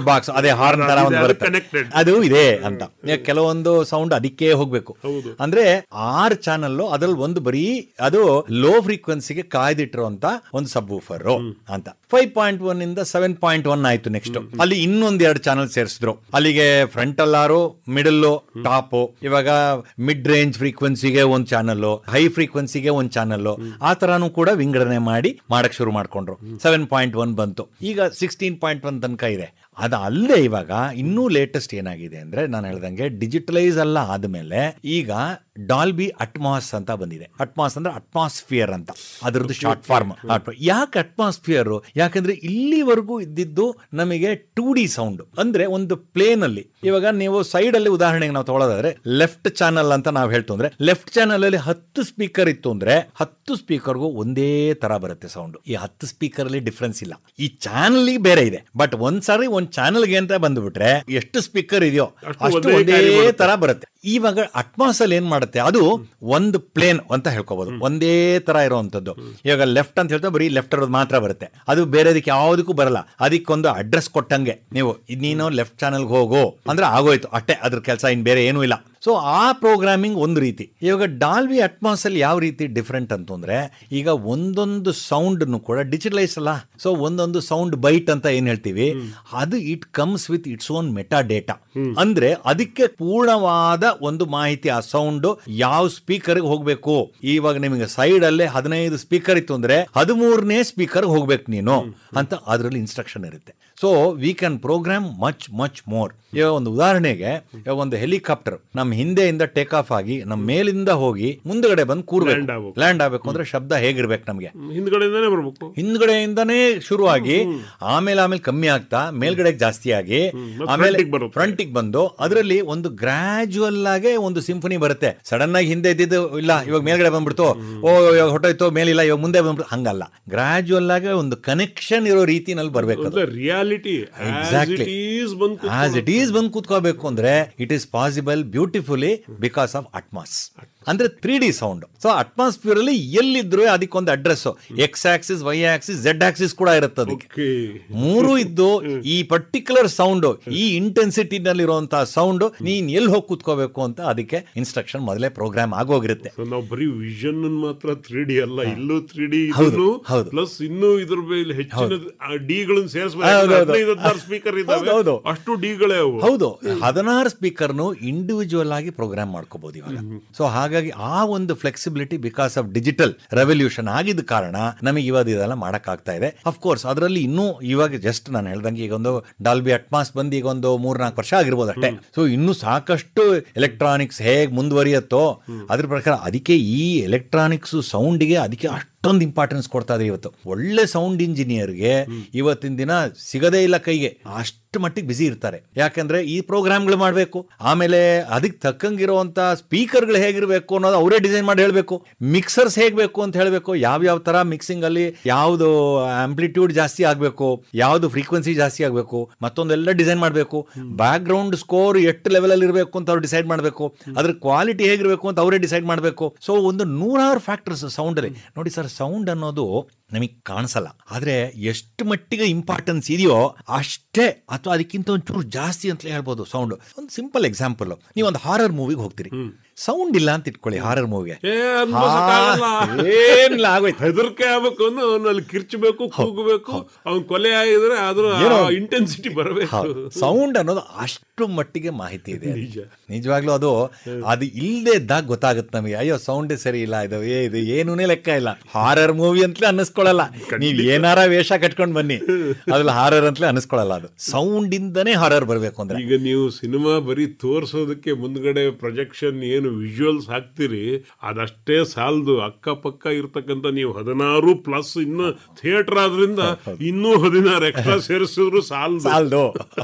Box ಅದೇ horn ತರ ಒಂದು ಅದು ಬರುತ್ತೆ connected. ಅದು ಇದೆ ಅಂತ ಈಗ ಕೆಲವೊಂದು ಸೌಂಡ್ ಅದಕ್ಕೆ ಹೋಗ್ಬೇಕು ಅಂದ್ರೆ ಆರ್ ಚಾನಲ್ ಅದ್ರಲ್ಲಿ ಒಂದು ಬರೀ ಅದು ಲೋ ಫ್ರೀಕ್ವೆನ್ಸಿಗೆ ಕಾಯ್ದಿಟ್ಟಿರುವಂತ ಒಂದು ಸಬ್ ಊಫರ್ ಅಂತ ಫೈವ್ ಪಾಯಿಂಟ್ ಒನ್ ಇಂದ ಸೆವೆನ್ ಪಾಯಿಂಟ್ ಒನ್ ಆಯ್ತು ನೆಕ್ಸ್ಟ್ ಅಲ್ಲಿ ಇನ್ನೊಂದ್ ಎರಡು ಚಾನಲ್ ಸೇರಿಸಿದ್ರು ಅಲ್ಲಿಗೆ ಫ್ರಂಟ್ ಅಲ್ಲಾರು ಮಿಡಲ್ ಟಾಪ್ ಇವಾಗ ಮಿಡ್ ರೇಂಜ್ ಫ್ರೀಕ್ವೆನ್ಸಿಗೆ ಒಂದ್ ಚಾನಲ್ ಹೈ ಫ್ರೀಕ್ವೆನ್ಸಿಗೆ ಒಂದ್ ಚಾನಲ್ ಆ ತರಾನು ಕೂಡ ವಿಂಗಡಣೆ ಮಾಡಿ ಮಾಡಕ್ ಶುರು ಮಾಡ್ಕೊಂಡ್ರು ಸೆವೆನ್ ಪಾಯಿಂಟ್ ಒನ್ ಬಂತು ಈಗ ಸಿಕ್ಸ್ಟೀನ್ ಪಾಯಿಂಟ್ ಒನ್ ತನಕ ಇದೆ ಅದು ಅಲ್ಲದೆ ಇವಾಗ ಇನ್ನೂ ಲೇಟೆಸ್ಟ್ ಏನಾಗಿದೆ ಅಂದ್ರೆ ನಾನು ಹೇಳ್ದಂಗೆ ಡಿಜಿಟಲೈಸ್ ಎಲ್ಲ ಆದ್ಮೇಲೆ ಈಗ ಡಾಲ್ಬಿ ಅಟ್ಮಾಸ್ ಅಂತ ಬಂದಿದೆ ಅಟ್ಮಾಸ್ ಅಂದ್ರೆ ಅಟ್ಮಾಸ್ಫಿಯರ್ ಅಂತ ಅದರದ್ದು ಶಾರ್ಟ್ ಫಾರ್ಮ್ ಯಾಕೆ ಅಟ್ಮಾಸ್ಫಿಯರ್ ಯಾಕಂದ್ರೆ ಇಲ್ಲಿವರೆಗೂ ಇದ್ದಿದ್ದು ನಮಗೆ ಟೂ ಡಿ ಸೌಂಡ್ ಅಂದ್ರೆ ಒಂದು ಪ್ಲೇನ್ ಅಲ್ಲಿ ಇವಾಗ ನೀವು ಸೈಡ್ ಅಲ್ಲಿ ಉದಾಹರಣೆಗೆ ನಾವು ತಗೊಳ್ಳೋದಾದ್ರೆ ಲೆಫ್ಟ್ ಚಾನಲ್ ಅಂತ ನಾವು ಹೇಳ್ತು ಅಂದ್ರೆ ಲೆಫ್ಟ್ ಚಾನಲ್ ಅಲ್ಲಿ ಹತ್ತು ಸ್ಪೀಕರ್ ಇತ್ತು ಅಂದ್ರೆ ಹತ್ತು ಸ್ಪೀಕರ್ಗೂ ಒಂದೇ ತರ ಬರುತ್ತೆ ಸೌಂಡ್ ಈ ಹತ್ತು ಸ್ಪೀಕರ್ ಅಲ್ಲಿ ಡಿಫ್ರೆನ್ಸ್ ಇಲ್ಲ ಈ ಚಾನಲ್ ಬೇರೆ ಇದೆ ಬಟ್ ಒಂದ್ಸಾರಿ ಒಂದ್ ಚಾನಲ್ಗೆ ಅಂತ ಬಂದ್ಬಿಟ್ರೆ ಎಷ್ಟು ಸ್ಪೀಕರ್ ಇದೆಯೋ ಅಷ್ಟು ಅಷ್ಟು ಒಂದೇ ಒಂದೇ carry ಮಾಡುತ್ತೆ. ತರ ಬರುತ್ತೆ ಇವಾಗ ಅಟ್ಮಾಸ್ ಅಲ್ಲಿ ಏನ್ ಮಾಡುತ್ತೆ ಅದು ಒಂದು ಪ್ಲೇನ್ ಅಂತ ಹೇಳ್ಕೋಬಹುದು ಒಂದೇ ತರ ಇರುವಂತದ್ದು ಇವಾಗ ಲೆಫ್ಟ್ ಅಂತ ಹೇಳ್ತಾ ಬರೀ ಲೆಫ್ಟ್ ಇರೋದು ಮಾತ್ರ ಬರುತ್ತೆ ಅದು ಬೇರೆದಕ್ಕೆ ಯಾವುದಕ್ಕೂ ಬರಲ್ಲ ಅದಕ್ಕೊಂದು ಅಡ್ರೆಸ್ ಕೊಟ್ಟಂಗೆ ನೀವು ಇದ್ ನೀನು ಲೆಫ್ಟ್ ಚಾನಲ್ಗೆ ಹೋಗು ಅಂದ್ರೆ ಆಗೋಯ್ತು ಅಷ್ಟೇ ಅದ್ರ ಕೆಲಸ ಇನ್ ಬೇರೆ ಏನೂ ಇಲ್ಲ ಸೊ ಆ ಪ್ರೋಗ್ರಾಮಿಂಗ್ ಒಂದು ರೀತಿ ಇವಾಗ ಡಾಲ್ವಿ ಅಟ್ಮಾಸ್ ಅಲ್ಲಿ ಯಾವ ರೀತಿ ಡಿಫ್ರೆಂಟ್ ಅಂತಂದ್ರೆ ಈಗ ಒಂದೊಂದು ಸೌಂಡ್ ಕೂಡ ಡಿಜಿಟಲೈಸ್ ಅಲ್ಲ ಸೊ ಒಂದೊಂದು ಸೌಂಡ್ ಬೈಟ್ ಅಂತ ಏನ್ ಹೇಳ್ತೀವಿ ಅದು it comes with its own metadata ಅಂದ್ರೆ ಅದಕ್ಕೆ ಪೂರ್ಣವಾದ ಒಂದು ಮಾಹಿತಿ ಆ ಸೌಂಡ್ ಯಾವ ಸ್ಪೀಕರ್ ಹೋಗ್ಬೇಕು ಇವಾಗ ನಿಮಗೆ ಸೈಡ್ ಅಲ್ಲೇ ಹದಿನೈದು ಸ್ಪೀಕರ್ ಇತ್ತು ಅಂದ್ರೆ ಹದಿಮೂರನೇ ಸ್ಪೀಕರ್ ಹೋಗ್ಬೇಕು ನೀನು ಅಂತ ಅದರಲ್ಲಿ ಇನ್ಸ್ಟ್ರಕ್ಷನ್ ಇರುತ್ತೆ so we can program much much more ಇವಾಗ ಒಂದು ಉದಾಹರಣೆಗೆ ಇವಾಗ ಒಂದು ಹೆಲಿಕಾಪ್ಟರ್ ನಮ್ಮ ಹಿಂದೆಯಿಂದ ಟೇಕ್ ಆಫ್ ಆಗಿ ನಮ್ಮ ಮೇಲಿಂದ ಹೋಗಿ ಮುಂದ್ಗಡೆ ಬಂದು Land ಕೂರ್ಬೇಕು ಆಗ್ಬೇಕು. ಲ್ಯಾಂಡ್ ಆಗ್ಬೇಕು ಅಂದ್ರೆ ಶಬ್ದ ಹೇಗಿರ್ಬೇಕು ನಮಗೆ ಹಿಂದ್ಗಡೆಯಿಂದಾನೇ ಬರ್ಬೇಕು ಹಿಂದ್ಗಡೆಯಿಂದಾನೇ ಶುರುವಾಗಿ ಆಮೇಲೆ ಆಮೇಲೆ ಕಮ್ಮಿ ಆಗ್ತಾ ಮೇಲ್ಗಡೆ ಜಾಸ್ತಿ ಆಗಿ ಮತ್ತೆ ಆಮೇಲೆ front ಗೆ ಬರುತ್ತೆ. ಫ್ರಂಟಿಗೆ ಬಂದು ಅದರಲ್ಲಿ ಒಂದು ಗ್ರಾಜುವಲ್ ಆಗಿ ಒಂದು ಸಿಂಫನಿ ಬರುತ್ತೆ ಸಡನ್ ಆಗಿ ಹಿಂದೆ ಇದ್ದಿದ್ದು ಇಲ್ಲ ಇವಾಗ ಮೇಲ್ಗಡೆ ಬಂದ್ಬಿಡ್ತು ಓ ಇವಾಗ ಹೊಟ್ಟೋಯ್ತು ಮೇಲಿಲ್ಲ ಇವಾಗ ಮುಂದೆ ಬಂದ್ಬಿಡ್ತು ಹಂಗಲ್ಲ ಗ್ರಾಜುವಲ್ ಆಗಿ ಒಂದು ಕನೆಕ್ಷನ್ ಇರೋ ರೀತಿನಲ್ಲಿ ಬರ್ಬೇಕು ಅದು. Reality Exactly. ಈಸ್ ಬಂತು ಆಸ್ ಇಟ್ ಈಸ್ ಬಂದು ಕೂತ್ಕೋಬೇಕು ಅಂದ್ರೆ it is possible beautifully because of Atmos ಅಂದ್ರೆ three D sound so atmosphere ಅಲ್ಲಿ ಎಲ್ಲಿದ್ರು ಅದಕ್ಕೊಂದು address X axis Y axis Z axis ಕೂಡ ಇರುತ್ತೆ ಅದಕ್ಕೆ ಓಕೆ ಮೂರು ಇದ್ದು ಈ ಪರ್ಟಿಕ್ಯುಲರ್ ಸೌಂಡ್ ಈ ಇಂಟೆನ್ಸಿಟಿ ನಲ್ಲಿರುವಂತಹ ಸೌಂಡ್ ನೀನ್ ಎಲ್ಲಿ ಹೋಗಿ ಕೂತ್ಕೋಬೇಕು ಅಂತ ಅದಕ್ಕೆ ಇನ್ಸ್ಟ್ರಕ್ಷನ್ ಮೊದಲೇ ಪ್ರೋಗ್ರಾಮ್ ಆಗೋಗಿರುತ್ತೆ ಸೊ ನಾವು ಬರೀ ವಿಷನ್ ಮಾತ್ರ ತ್ರೀ ಡಿ ಅಲ್ಲ ಇಲ್ಲೂ ತ್ರೀ ಡಿ ಹೌದು, ಹೌದು. ಪ್ಲಸ್ ಇನ್ನೂ ಇದ್ರ ಮೇಲೆ ಹೆಚ್ಚಿನ ಡಿ ಗಳನ್ನ ಹೌದು, ಸೇರಿಸಬೇಕು ಹೌದು. ಹದಿನೈದು ಹದಿನಾರು ಸ್ಪೀಕರ್ ಹೌದು, ಇದಾವೆ ಹೌದು. ಅಷ್ಟು ಡಿಗಳೇ ಅವು ಹೌದು ಹದಿನಾರು ಸ್ಪೀಕರ್ನು ಇಂಡಿವಿಜುವಲ್ ಆಗಿ ಪ್ರೋಗ್ರಾಮ್ ಮಾಡ್ಕೋಬಹುದು ಇವಾಗ ಸೊ ಹಾಗಾಗಿ ಆ ಒಂದು flexibility because of digital revolution ಆಗಿದ್ದ ಕಾರಣ ನಮಗೆ ಇವಾಗ ಇದೆಲ್ಲ ಮಾಡಕ್ ಆಗ್ತಾ ಇದೆ ಅಫ್ ಕೋರ್ಸ್ ಅದರಲ್ಲಿ ಇನ್ನೂ ಇವಾಗ ಜಸ್ಟ್ ನಾನು ಹೇಳ್ದಂಗೆ ಈಗ ಒಂದು ಡಾಲ್ಬಿ ಅಟ್ಮಾಸ್ ಬಂದು ಈಗ ಒಂದು ಮೂರ್ನಾಲ್ಕು ವರ್ಷ ಆಗಿರ್ಬೋದು ಅಷ್ಟೇ ಸೊ ಇನ್ನೂ ಸಾಕಷ್ಟು ಎಲೆಕ್ಟ್ರಾನಿಕ್ಸ್ ಹೇಗೆ ಮುಂದುವರಿಯತ್ತೋ ಅದ್ರ ಪ್ರಕಾರ ಅದಕ್ಕೆ ಈ ಎಲೆಕ್ಟ್ರಾನಿಕ್ಸ್ ಸೌಂಡಿಗೆ ಅದಕ್ಕೆ ಅಷ್ಟೊಂದು ಇಂಪಾರ್ಟೆನ್ಸ್ ಕೊಡ್ತಾ ಇದೆ ಇವತ್ತು ಒಳ್ಳೆ ಸೌಂಡ್ ಇಂಜಿನಿಯರ್ಗೆ ಇವತ್ತಿನ ದಿನ ಸಿಗದೇ ಇಲ್ಲ ಕೈಗೆ ಅಷ್ಟು ಮಟ್ಟಿಗೆ ಬಿಸಿ ಇರ್ತಾರೆ ಯಾಕಂದ್ರೆ ಈ ಪ್ರೋಗ್ರಾಮ್ಗಳು ಮಾಡಬೇಕು ಆಮೇಲೆ ಅದಕ್ಕೆ ತಕ್ಕಂಗಿರುವಂತ ಸ್ಪೀಕರ್ಗಳು ಹೇಗಿರಬೇಕು ಅನ್ನೋದು ಅವರೇ ಡಿಸೈನ್ ಮಾಡಿ ಹೇಳಬೇಕು ಮಿಕ್ಸರ್ಸ್ ಹೇಗಬೇಕು ಅಂತ ಹೇಳಬೇಕು ಯಾವ ಯಾವ ತರ ಮಿಕ್ಸಿಂಗ್ ಅಲ್ಲಿ ಯಾವ್ದು ಆಂಪ್ಲಿಟ್ಯೂಡ್ ಜಾಸ್ತಿ ಆಗಬೇಕು ಯಾವ್ದು ಫ್ರೀಕ್ವೆನ್ಸಿ ಜಾಸ್ತಿ ಆಗಬೇಕು ಮತ್ತೊಂದೆಲ್ಲ ಡಿಸೈನ್ ಮಾಡಬೇಕು ಬ್ಯಾಕ್ ಗ್ರೌಂಡ್ ಸ್ಕೋರ್ ಎಷ್ಟು ಲೆವೆಲ್ ಅಲ್ಲಿ ಇರಬೇಕು ಅಂತ ಅವ್ರು ಡಿಸೈಡ್ ಮಾಡಬೇಕು ಅದ್ರ ಕ್ವಾಲಿಟಿ ಹೇಗಿರಬೇಕು ಅಂತ ಅವರೇ ಡಿಸೈಡ್ ಮಾಡಬೇಕು ಸೊ ಒಂದು ನೂರಾರು ಫ್ಯಾಕ್ಟರ್ಸ್ ಸೌಂಡ್ ಅಲ್ಲಿ ನೋಡಿ ಸರ್ ಸೌಂಡ್ ಅನ್ನೋದು ನಮಗೆ ಕಾಣಿಸಲ್ಲ ಆದ್ರೆ ಎಷ್ಟು ಮಟ್ಟಿಗೆ ಇಂಪಾರ್ಟೆನ್ಸ್ ಇದೆಯೋ ಅಷ್ಟೇ ಅಥವಾ ಅದಕ್ಕಿಂತ ಒಂಚೂರು ಜಾಸ್ತಿ ಅಂತಲೇ ಹೇಳ್ಬೋದು ಸೌಂಡ್ ಒಂದು ಸಿಂಪಲ್ ಎಕ್ಸಾಂಪಲ್ ನೀವು ಒಂದು ಹಾರರ್ ಮೂವಿಗೆ ಹೋಗ್ತೀರಿ ಸೌಂಡ್ ಇಲ್ಲ ಅಂತ ಇಟ್ಕೊಳ್ಳಿ ಹಾರರ್ ಮೂವಿಗೆ ಏ ಅನ್ಭವಿಸಕ್ಕಾಗಲ್ಲ. ಏನಿಲ್ಲ ಆಗೋಯ್ತು ಹೆದರಿಕೆ ಆಗ್ಬೇಕು ಅಂದ್ರೆ ಅವನಲ್ಲಿ ಕಿರ್ಚಬೇಕು ಕೂಗಬೇಕು ಅವ್ನ್ ಕೊಲೆ ಆಗಿದ್ರೆ ಅದ್ರ ಏನೋ- ಇಂಟೆನ್ಸಿಟಿ ಬರಬೇಕು ಸೌಂಡ್ ಅನ್ನೋದು ಅಷ್ಟು ಮಟ್ಟಿಗೆ ಮಾಹಿತಿ ಇದೆ ಅದು. ನಿಜ. ನಿಜವಾಗ್ಲೂ ಅದು ಅದು ಇಲ್ಲದೆ ಇದ್ದಾಗ ಗೊತ್ತಾಗುತ್ತೆ ನಮಗೆ ಅಯ್ಯೋ ಸೌಂಡೇ ಸರಿ ಇಲ್ಲ ಇದು ಏ ಇದು ಏನೂನೇ ಲೆಕ್ಕ ಇಲ್ಲ ಹಾರರ್ ಮೂವಿ ಅಂತಲೇ ಅನ್ನಿಸ್ಕೊಳ್ಳಲ್ಲ ನೀವ್ ಏನಾರ ವೇಷ ಕಟ್ಕೊಂಡ್ ಬನ್ನಿ ಅದ್ರಲ್ಲಿ ಹಾರರ್ ಅಂತಲೇ ಅನ್ನಿಸ್ಕೊಳ್ಳಲ್ಲ ಅದು ಸೌಂಡ್ ಇಂದನೇ ಹಾರರ್ ಬರ್ಬೇಕು ಅಂದ್ರೆ ಈಗ ನೀವು ಸಿನಿಮಾ ಬರೀ ತೋರ್ಸೋದಕ್ಕೆ ಮುಂದ್ಗಡೆ ಪ್ರೊಜೆಕ್ಷನ್ ಏನು ವಿಜುವಲ್ಸ್ ಹಾಕ್ತಿರಿ ಅದಷ್ಟೇ ಸಾಲದು ಅಕ್ಕಪಕ್ಕ ಇರ್ತಕ್ಕಂಥ ನೀವು ಹದಿನಾರು ಪ್ಲಸ್ ಇನ್ನು ಥಿಯೇಟರ್ ಆದ್ರಿಂದ ಇನ್ನೂ ಹದಿನಾರು ಎಕ್ಸ್ಟ್ರಾ ಸೇರಿಸಿದ್ರು ಸಾಲದು ಸಾಲ್ದು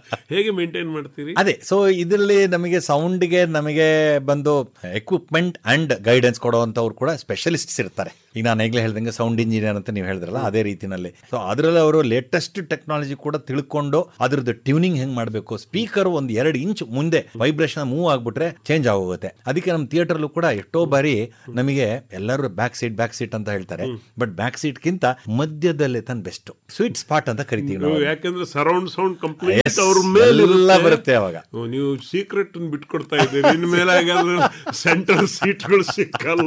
ಹೇಗೆ ಮೇಂಟೈನ್ ಮಾಡ್ತೀರಿ ಅದೇ ಸೊ ಇದರಲ್ಲಿ ನಮಗೆ ಸೌಂಡ್ಗೆ ನಮಗೆ ಬಂದು ಎಕ್ವಿಪ್ಮೆಂಟ್ ಅಂಡ್ ಗೈಡೆನ್ಸ್ ಕೊಡುವಂತವ್ರು ಕೂಡ ಸ್ಪೆಷಲಿಸ್ಟ್ಸ್ ಇರ್ತಾರೆ ಈಗ ನಾನು ಈಗಲೇ ಹೇಳ್ದಂಗೆ ಸೌಂಡ್ ಇಂಜಿನಿಯರ್ ಅಂತ ನೀವು ಹೇಳಿದ್ರಲ್ಲ ಅದೇ ರೀತಿನಲ್ಲಿ ಸೊ ಅದರಲ್ಲಿ ಅವರು ಲೇಟೆಸ್ಟ್ ಟೆಕ್ನಾಲಜಿ ಕೂಡ ತಿಳ್ಕೊಂಡು ಅದ್ರದ್ದು ಟ್ಯೂನಿಂಗ್ ಹೆಂಗ್ ಮಾಡಬೇಕು ಸ್ಪೀಕರ್ ಒಂದು ಎರಡು ಇಂಚ್ ಮುಂದೆ ವೈಬ್ರೇಷನ್ ಮೂವ್ ಆಗ್ಬಿಟ್ರೆ ಚೇಂಜ್ ಆಗೋಗುತ್ತೆ ಅದಕ್ಕೆ ನಮ್ಮ ಥಿಯೇಟರ್ಲು ಕೂಡ ಎಷ್ಟೋ ಬಾರಿ ನಮಗೆ ಎಲ್ಲರೂ ಬ್ಯಾಕ್ ಸೀಟ್ ಬ್ಯಾಕ್ ಸೀಟ್ ಅಂತ ಹೇಳ್ತಾರೆ ಬಟ್ ಬ್ಯಾಕ್ ಸೀಟ್ಗಿಂತ ಮಧ್ಯದಲ್ಲೇ ತನ್ನ ಬೆಸ್ಟ್ ಸ್ವೀಟ್ ಸ್ಪಾಟ್ ಅಂತ ಕರಿತೀವಿ ನಾವು ನೀವು ಯಾಕಂದ್ರೆ ಸರೌಂಡ್ ಸೌಂಡ್ ಕಂಪ್ಲೀಟ್ Yes, ಅವ್ರ ಮೇಲೆ ಎಲ್ಲ ಇರುತ್ತೆ. ಬರುತ್ತೆ ಅವಾಗ ಓ, ನೀವು ಸೀಕ್ರೆಟ್ ಬಿಟ್ಕೊಡ್ತಾ ಇದ್ದೀರಿ ಇನ್ ಮೇಲೆ ಹಾಗಾದ್ರೆ ಸೆಂಟ್ರಲ್ ಸೀಟ್ಗಳು ಸಿಕ್ಕಲ್ಲ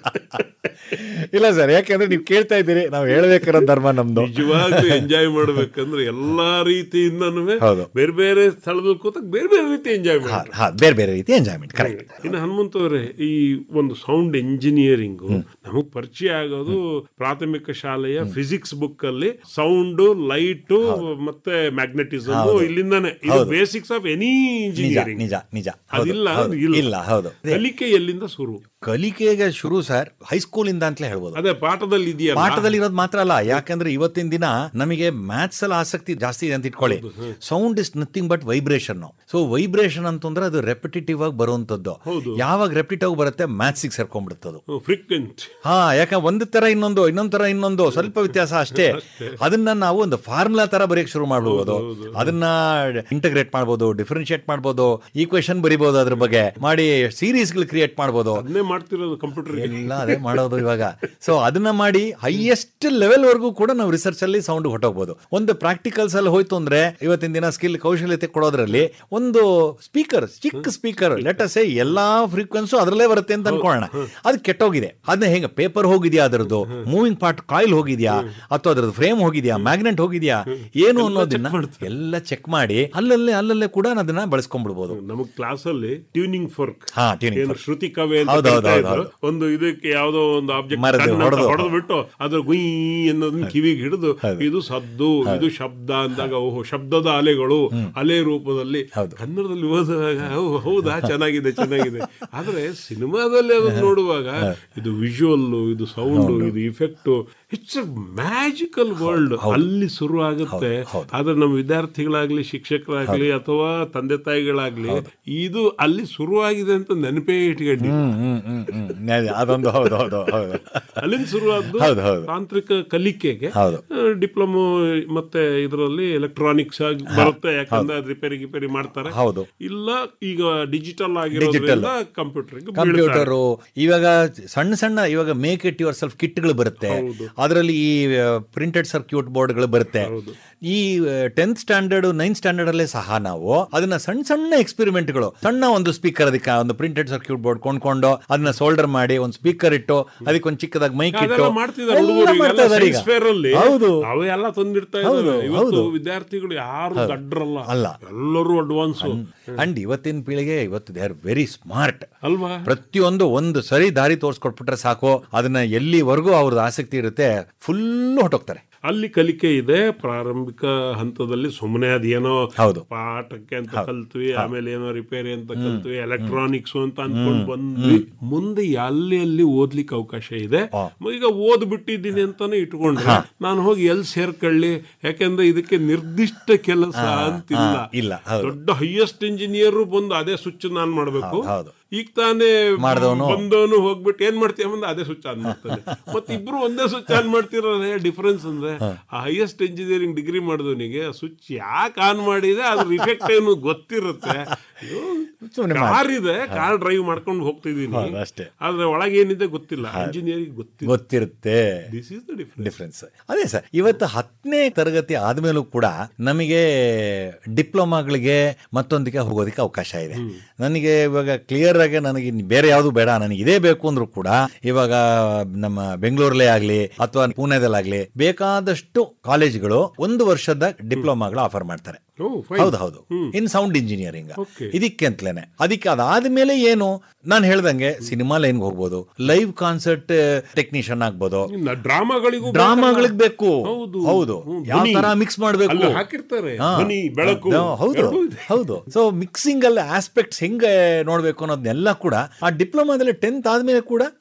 ಇಲ್ಲ ಸರ್ ಯಾಕಂದ್ರೆ ನೀವು ಕೇಳ್ತಾ ಇದ್ದೀರಿ ನಾವು ಹೇಳ್ಬೇಕಾರೋ ಧರ್ಮ ನಮ್ದು ನಿಜವಾಗ್ಲೂ ಎಂಜಾಯ್ ಮಾಡ್ಬೇಕಂದ್ರೆ ಎಲ್ಲಾ ರೀತಿಯಿಂದನೂ ಹೌದು. ಬೇರೆ ಬೇರೆ ಸ್ಥಳದಲ್ಲಿ ಕೂತಾಗ ಬೇರೆ ಬೇರೆ ರೀತಿ ಎಂಜಾಯ್ ಹಾ, ಮಾಡಿ ಹಾ, ಬೇರೆ ಬೇರೆ ರೀತಿ ಎಂಜಾಯ್ಮೆಂಟ್ ಕರೆಕ್ಟ್ ಇನ್ನು ಹನುಮಂತವ್ರೆ ಈ ಒಂದು ಸೌಂಡ್ ಇಂಜಿನಿಯರಿಂಗ್ ನಮಗ್ ಪರಿಚಯ ಆಗೋದು ಪ್ರಾಥಮಿಕ ಶಾಲೆಯ ಫಿಸಿಕ್ಸ್ ಬುಕ್ ಅಲ್ಲಿ ಸೌಂಡ್ ಲೈಟ್ ಮತ್ತೆ ಮ್ಯಾಗ್ನೆಟಿಸಮ್ ಇಲ್ಲಿಂದಾನೆ ಇದು ಬೇಸಿಕ್ಸ್ ಆಫ್ ಎನಿ ನಿಜ ಇಂಜಿನಿಯರಿಂಗ್ ನಿಜ ನಿಜ ಹೌದು, ಅದಿಲ್ಲ ಹೌದು. ಅಂದ್ರೆ ಇಲ್ಲ. ಇಲ್ಲ ಹೌದು ಕಲಿಕೆ ಎಲ್ಲಿಂದ ಶುರು ಕಲಿಕೆಗೆ ಶುರು ಸರ್ ಹೈಸ್ಕೂಲ್ ಇಂದ ಅಂತಲೇ ಹೇಳ್ಬೋದು ಅದೇ ಪಾಠದಲ್ಲಿ ಇದೆಯಲ್ಲ ಪಾಠದಲ್ಲಿ ಇರೋದು ಮಾತ್ರ ಅಲ್ಲ ಯಾಕಂದ್ರೆ ಇವತ್ತಿನ ದಿನ ನಮಗೆ ಮ್ಯಾಥ್ಸ್ ಅಲ್ಲಿ ಆಸಕ್ತಿ ಜಾಸ್ತಿ ಇದೆ ಅಂತ ಇಟ್ಕೊಳ್ಳಿ sound is nothing but vibration so vibration ಅಂತಂದ್ರೆ ಅದು ರೆಪಿಟೇಟಿವ್ ಆಗಿ ಬರುವಂತದ್ದು ಹೌದು. ಯಾವಾಗ ರೆಪಿಟೇಟಿವ್ ಬರುತ್ತೆ ಮ್ಯಾಥ್ಸಿಗೆ ಸೇರ್ಕೊಂಡ್ಬಿಡುತ್ತದು ಫ್ರೀಕ್ವೆಂಟ್ ಹಾ ಯಾಕೆ ಒಂದು ತರ ಇನ್ನೊಂದು ಇನ್ನೊಂದ್ ತರ ಇನ್ನೊಂದು ಸ್ವಲ್ಪ ವ್ಯತ್ಯಾಸ ಅಷ್ಟೇ ಅದನ್ನ ನಾವು ಒಂದು ಫಾರ್ಮುಲಾ ತರ ಬರೆಯಕ್ ಶುರು ಮಾಡ್ಬೋದು ಅದನ್ನ ಇಂಟಗ್ರೇಟ್ ಮಾಡ್ಬೋದು ಡಿಫ್ರೆನ್ಶಿಯೇಟ್ ಮಾಡ್ಬೋದು ಈಕ್ವೇಶನ್ ಬರಿಬೋದು ಅದ್ರ ಬಗ್ಗೆ ಮಾಡಿ ಸೀರೀಸ್ ಗಳು ಕ್ರಿಯೇಟ್ ಮಾಡ್ಬೋದು ಅದನ್ನೇ ಮಾಡ್ತಿರೋದು ಕಂಪ್ಯೂಟರ್ ಎಲ್ಲ ಅದೇ ಮಾಡೋದು ಇವಾಗ ಸೊ ಅದನ್ನ ಮಾಡಿ ಹೈಯೆಸ್ಟ್ ಲೆವೆಲ್ ವರ್ಗೂ ಕೂಡ ನಾವು ರಿಸರ್ಚ್ ಅಲ್ಲಿ ಸೌಂಡ್ ಹೊಟ್ಟೋಗ್ಬೋದು ಒಂದು ಪ್ರಾಕ್ಟಿಕಲ್ಸ್ ಅಲ್ಲಿ ಹೋಯ್ತು ಅಂದ್ರೆ ಇವತ್ತಿನ ದಿನ ಸ್ಕಿಲ್ ಕೌಶಲ್ಯತೆ ಕೊಡೋದ್ರಲ್ಲಿ ಒಂದು ಸ್ಪೀಕರ್ ಚಿಕ್ಕ ಸ್ಪೀಕರ್ ಲೆಟಸ್ ಎಲ್ಲಾ ಫ್ರೀಕ್ವೆನ್ಸು ಅದರಲ್ಲೇ ಬರುತ್ತೆ ಅಂತ ಅನ್ಕೊಳ್ಳೋಣ ಅದು ಕೆಟ್ಟೋಗಿದೆ ಅದನ್ನ ಹೆಂಗ ಪೇಪರ್ ಹೋಗಿದ್ಯಾ ಅದರದ್ದು ಮೂವಿಂಗ್ ಪಾರ್ಟ್ ಕಾಯಿಲ್ ಹೋಗಿದ್ಯಾ ಅಥವಾ ಅದ್ರದ್ದು ಫ್ರೇಮ್ ಹೋಗಿದ್ಯಾ ಮ್ಯಾಗ್ನೆಟ್ ಹೋಗಿದ್ಯಾ ಏನು ಅನ್ನೋದನ್ನ ಎಲ್ಲ ಚೆಕ್ ಮಾಡಿ ಅಲ್ಲಲ್ಲೇ ಅಲ್ಲಲ್ಲೇ ಕೂಡ ಅದನ್ನ ಬಳಸ್ಕೊಂಡ್ಬಿಡ್ಬೋದು ನಮಗ್ ಕ್ಲಾಸ್ ಅಲ್ಲಿ ಟ್ಯೂನಿಂಗ್ ಫೋರ್ಕ್ ಹಾ ಟ್ಯೂನಿಂಗ್ ಏನು ಶ್ರುತಿ ಕವೆ ಅಂತ ಹೌದು, ಹೌದು, ಕರಿತಾ ಹೌದು, ಇದ್ರು. ಒಂದು ಇದಕ್ಕೆ ಯಾವ್ದೋ ಒಂದು ಆಬ್ಜೆಕ್ಟ್ ಮರದ್ದು ಹೊಡ್ದು. ಹೊಡೆದು ಬಿಟ್ಟು ಅದ್ರ ಗುಯ್ ಅನ್ನೋದನ್ನ ಕಿವಿಗೆ ಹಿಡಿದು ಇದು ಸದ್ದು ಇದು ಶಬ್ದ ಅಂದಾಗ ಓಹೋ ಶಬ್ದದ ಅಲೆಗಳು ಅಲೆ ರೂಪದಲ್ಲಿ ಕನ್ನಡದಲ್ಲಿ ಓದುವಾಗ ಓ, ಹೌದಾ ಚೆನ್ನಾಗಿದೆ ಚೆನ್ನಾಗಿದೆ ಆದ್ರೆ ಸಿನಿಮಾದಲ್ಲಿ ಅದನ್ನ ನೋಡುವಾಗ ಇದು ವಿಜುವಲ್ ಇದು ಸೌಂಡ್ ಇದು ಇಫೆಕ್ಟ್ ಇಟ್ಸ್ ಮ್ಯಾಜಿಕಲ್ ವರ್ಲ್ಡ್ ಅಲ್ಲಿ ಶುರು ಆಗುತ್ತೆ ಆದ್ರೆ ನಮ್ಮ ವಿದ್ಯಾರ್ಥಿಗಳಾಗ್ಲಿ ಶಿಕ್ಷಕರಾಗ್ಲಿ ಅಥವಾ ತಂದೆ ತಾಯಿಗಳಾಗ್ಲಿ ಇದು ಅಲ್ಲಿ ಶುರುವಾಗಿದೆ ಅಂತ ನೆನಪೇ ಇಟ್ಕೊಂಡಿ ಹ್ಮ್ ಹ್ಮ್ ಹ್ಮ್ ಹ್ಮ್ ಅದೇ, ಅದೊಂದು ಹೌದು ಹೌದು ಹೌದು ಅಲ್ಲಿಂದ ಶುರುವಾದ್ದು ಹೌದು, ಹೌದು. ತಾಂತ್ರಿಕ ಕಲಿಕೆಗೆ ಹೌದು. ಡಿಪ್ಲೊಮೊ ಮತ್ತೆ ಇದರಲ್ಲಿ ಎಲೆಕ್ಟ್ರಾನಿಕ್ಸ್ ಆಗಿ ಬರುತ್ತೆ ಯಾಕಂದ್ರೆ ಅದು ರಿಪೇರಿ ಗಿಪೇರಿ ಮಾಡ್ತಾರೆ ಹೌದು ಇಲ್ಲ ಈಗ ಡಿಜಿಟಲ್ ಆಗಿರೋದ್ರಿಂದ ಕಂಪ್ಯೂಟರ್ಗೆ ಕಂಪ್ಯೂಟರು ಇವಾಗ ಸಣ್ಣ ಸಣ್ಣ ಇವಾಗ ಮೇಕ್ ಇಟ್ ಯುವರ್ ಸೆಲ್ಫ್ ಕಿಟ್ಗಳು ಬರುತ್ತೆ ಅದರಲ್ಲಿ ಈ ಪ್ರಿಂಟೆಡ್ ಸರ್ಕ್ಯೂಟ್ ಬೋರ್ಡ್ಗಳು ಬರುತ್ತೆ ಈ ಟೆಂತ್ ಸ್ಟ್ಯಾಂಡರ್ಡ್ ನೈನ್ತ್ ಸ್ಟ್ಯಾಂಡರ್ಡ್ ಅಲ್ಲೇ ಸಹ ನಾವು ಅದನ್ನ ಸಣ್ಣ ಸಣ್ಣ ಎಕ್ಸ್ಪೆರಿಮೆಂಟ್ಗಳು ಸಣ್ಣ ಒಂದು ಸ್ಪೀಕರ್ ಅದಕ್ಕೆ ಒಂದು ಪ್ರಿಂಟೆಡ್ ಸರ್ಕ್ಯೂಟ್ ಬೋರ್ಡ್ ಕೊಂಡ್ಕೊಂಡು ಅದನ್ನ ಸೋಲ್ಡರ್ ಮಾಡಿ ಒಂದು ಸ್ಪೀಕರ್ ಇಟ್ಟು ಅದಕ್ಕೆ ಒಂದು ಚಿಕ್ಕದಾಗಿ ಮೈಕ್ ಇಟ್ಟು ಅದೆಲ್ಲ ಮಾಡ್ತಿದ್ದಾರೆ ಎಲ್ಲ ಹುಡುಗರು ಮಾಡ್ತಾ ಇದ್ದಾರೆ ಈಗ. ಸೈನ್ಸ್ ಫೇರ್ ಅಲ್ಲಿ ಹೌದು ಅವೆಲ್ಲ ತಂದಿಡ್ತಾ ಹೌದು, ಇದ್ದಾರೆ ಇವತ್ತು ಹೌದು. ವಿದ್ಯಾರ್ಥಿಗಳು ಯಾರು ದಡ್ರಲ್ಲ ಅಲ್ಲ. ಎಲ್ಲರೂ ಅಡ್ವಾನ್ಸ್ ಅಂಡ್ ಇವತ್ತಿನ ಪೀಳಿಗೆ ಇವತ್ತು ದೇ ಆರ್ ವೆರಿ ಸ್ಮಾರ್ಟ್ ಅಲ್ವಾ ಪ್ರತಿಯೊಂದು ಒಂದು ಸರಿ ದಾರಿ ತೋರಿಸ್ಕೊಟ್ಬಿಟ್ರೆ ಸಾಕು ಅದನ್ನ ಎಲ್ಲಿವರೆಗೂ ಅವ್ರದ್ದು ಆಸಕ್ತಿ ಇರುತ್ತೆ ಫುಲ್ ಹೊಟ್ಟೋಗ್ತಾರೆ ಅಲ್ಲಿ ಕಲಿಕೆ ಇದೆ ಪ್ರಾರಂಭಿಕ ಹಂತದಲ್ಲಿ ಸುಮ್ಮನೆ ಅದೇನೋ ಹೌದು. ಪಾಠಕ್ಕೆ ಅಂತ ಕಲ್ತ್ವಿ ಆಮೇಲೆ ಏನೋ ರಿಪೇರಿ ಅಂತ ಕಲ್ತ್ವಿ ಎಲೆಕ್ಟ್ರಾನಿಕ್ಸ್ ಅಂತ ಅನ್ಕೊಂಡ್ ಬಂದ್ವಿ ಮುಂದೆ ಅಲ್ಲಿ ಅಲ್ಲಿ ಓದ್ಲಿಕ್ಕೆ ಅವಕಾಶ ಇದೆ ಈಗ ಓದ್ ಬಿಟ್ಟಿದ್ದೀನಿ ಅಂತಾನೆ ಇಟ್ಕೊಂಡ್ರೆ ನಾನು ಹೋಗಿ ಎಲ್ಲಿ ಸೇರ್ಕೊಳ್ಳಿ ಯಾಕೆಂದ್ರೆ ಇದಕ್ಕೆ ನಿರ್ದಿಷ್ಟ ಕೆಲಸ ಅಂತಿಲ್ಲ ಇಲ್ಲ ಹೌದು ದೊಡ್ಡ ಹೈಯೆಸ್ಟ್ ಇಂಜಿನಿಯರ್ ಬಂದು ಅದೇ ಸ್ವಿಚ್ ನಾನ್ ಮಾಡ್ಬೇಕು ಹೌದು ಈಗ ತಾನೇ ಮಾಡ್ದವ್ನು. ಬಂದವನು ಹೋಗ್ಬಿಟ್ಟು ಏನ್ ಮಾಡ್ತೀಯ ಮುಂದೆ ಅದೇ ಸ್ವಿಚ್ ಆನ್ ಮಾಡ್ತಾನೆ ಮತ್ತೆ ಇಬ್ರು ಒಂದೇ ಸ್ವಿಚ್ ಆನ್ ಮಾಡ್ತಿರೋದೇ ಡಿಫರೆನ್ಸ್ ಅಂದ್ರೆ ಆ ಹೈಯೆಸ್ಟ್ ಇಂಜಿನಿಯರಿಂಗ್ ಡಿಗ್ರಿ ಮಾಡಿದವನಿಗೆ ಆ ಸ್ವಿಚ್ ಯಾಕೆ ಆನ್ ಮಾಡಿದೆ ಅದ್ರ ಇಫೆಕ್ಟ್ ಏನು ಗೊತ್ತಿರುತ್ತೆ ಸುಮ್ನೆ ಕಾರ್ ಇದೆ ಕಾರ್ ಡ್ರೈವ್ ಮಾಡ್ಕೊಂಡು ಹೋಗ್ತಿದೀನಿ ಹೌದು, ಅಷ್ಟೇ ಆದ್ರೆ ಒಳಗೆ ಏನಿದೆ ಗೊತ್ತಿಲ್ಲ ಇಂಜಿನಿಯರಿಂಗ್ ಗೊತ್ತಿಲ್ಲ ಗೊತ್ತಿರುತ್ತೆ this is the difference difference ಅದೇ ಸರ್ ಇವತ್ತು ಹತ್ತನೇ ತರಗತಿ ಆದ್ಮೇಲೂ ಕೂಡ ನಮಗೆ ಡಿಪ್ಲೊಮಾಗಳಿಗೆ ಮತ್ತೊಂದಕ್ಕೆ ಹೋಗೋದಕ್ಕೆ ಅವಕಾಶ ಇದೆ ನನಗೆ ಇವಾಗ ಕ್ಲಿಯರ್ ಆಗಿ ನನಗೆ ಇನ್ನು ಬೇರೆ ಯಾವುದು ಬೇಡ ನನಗೆ ಇದೇ ಬೇಕು ಅಂದ್ರೂ ಕೂಡ ಇವಾಗ ನಮ್ಮ ಬೆಂಗಳೂರಲ್ಲೇ ಆಗ್ಲಿ ಅಥವಾ ಪುಣೆದಲ್ಲಾಗ್ಲಿ ಬೇಕಾದಷ್ಟು ಕಾಲೇಜ್ಗಳು ಒಂದು ವರ್ಷದ ಡಿಪ್ಲೊಮಾಗಳು ಆಫರ್ ಮಾಡ್ತಾರೆ ಹೌದು ಹೌದು ಇನ್ ಸೌಂಡ್ ಇಂಜಿನಿಯರಿಂಗ್ Okay. ಇದಕ್ಕೆ ಅಂತಲೇನೆ ಅದಕ್ಕೆ ಅದಾದ್ಮೇಲೆ ಏನು ನಾನು ಹೇಳ್ದಂಗೆ ಸಿನಿಮಾ ಲೈನ್ಗೆ ಹೋಗ್ಬೋದು ಲೈವ್ ಕಾನ್ಸರ್ಟ್ ಟೆಕ್ನಿಷಿಯನ್ ಆಗ್ಬೋದು ಡ್ರಾಮಾಗಳಿಗೂ ಡ್ರಾಮಾಗಳಿಗೆ ಬೇಕು ಹೌದು. ಹೌದು ಹ್ಮ್, ಯಾವ ಧ್ವನಿ. ತರ ಮಿಕ್ಸ್ ಮಾಡ್ಬೇಕು ಅಲ್ಲಿ ಹಾಕಿರ್ತಾರೆ ಹಾ. ಧ್ವನಿ ಬೆಳಕು ಅದು ಹೌದು ಎರಡೂ ಇದೆ. ಹೌದು ಸೊ ಮಿಕ್ಸಿಂಗ್ ಅಲ್ಲಿ ಆಸ್ಪೆಕ್ಟ್ಸ್ ಹೆಂಗೆ ನೋಡ್ಬೇಕು ಅನ್ನೋದನ್ನೆಲ್ಲ ಕೂಡ ಆ ಡಿಪ್ಲೊಮಾದಲ್ಲಿ ಟೆಂತ್ ಆದ್ಮೇಲೆ ಕೂಡ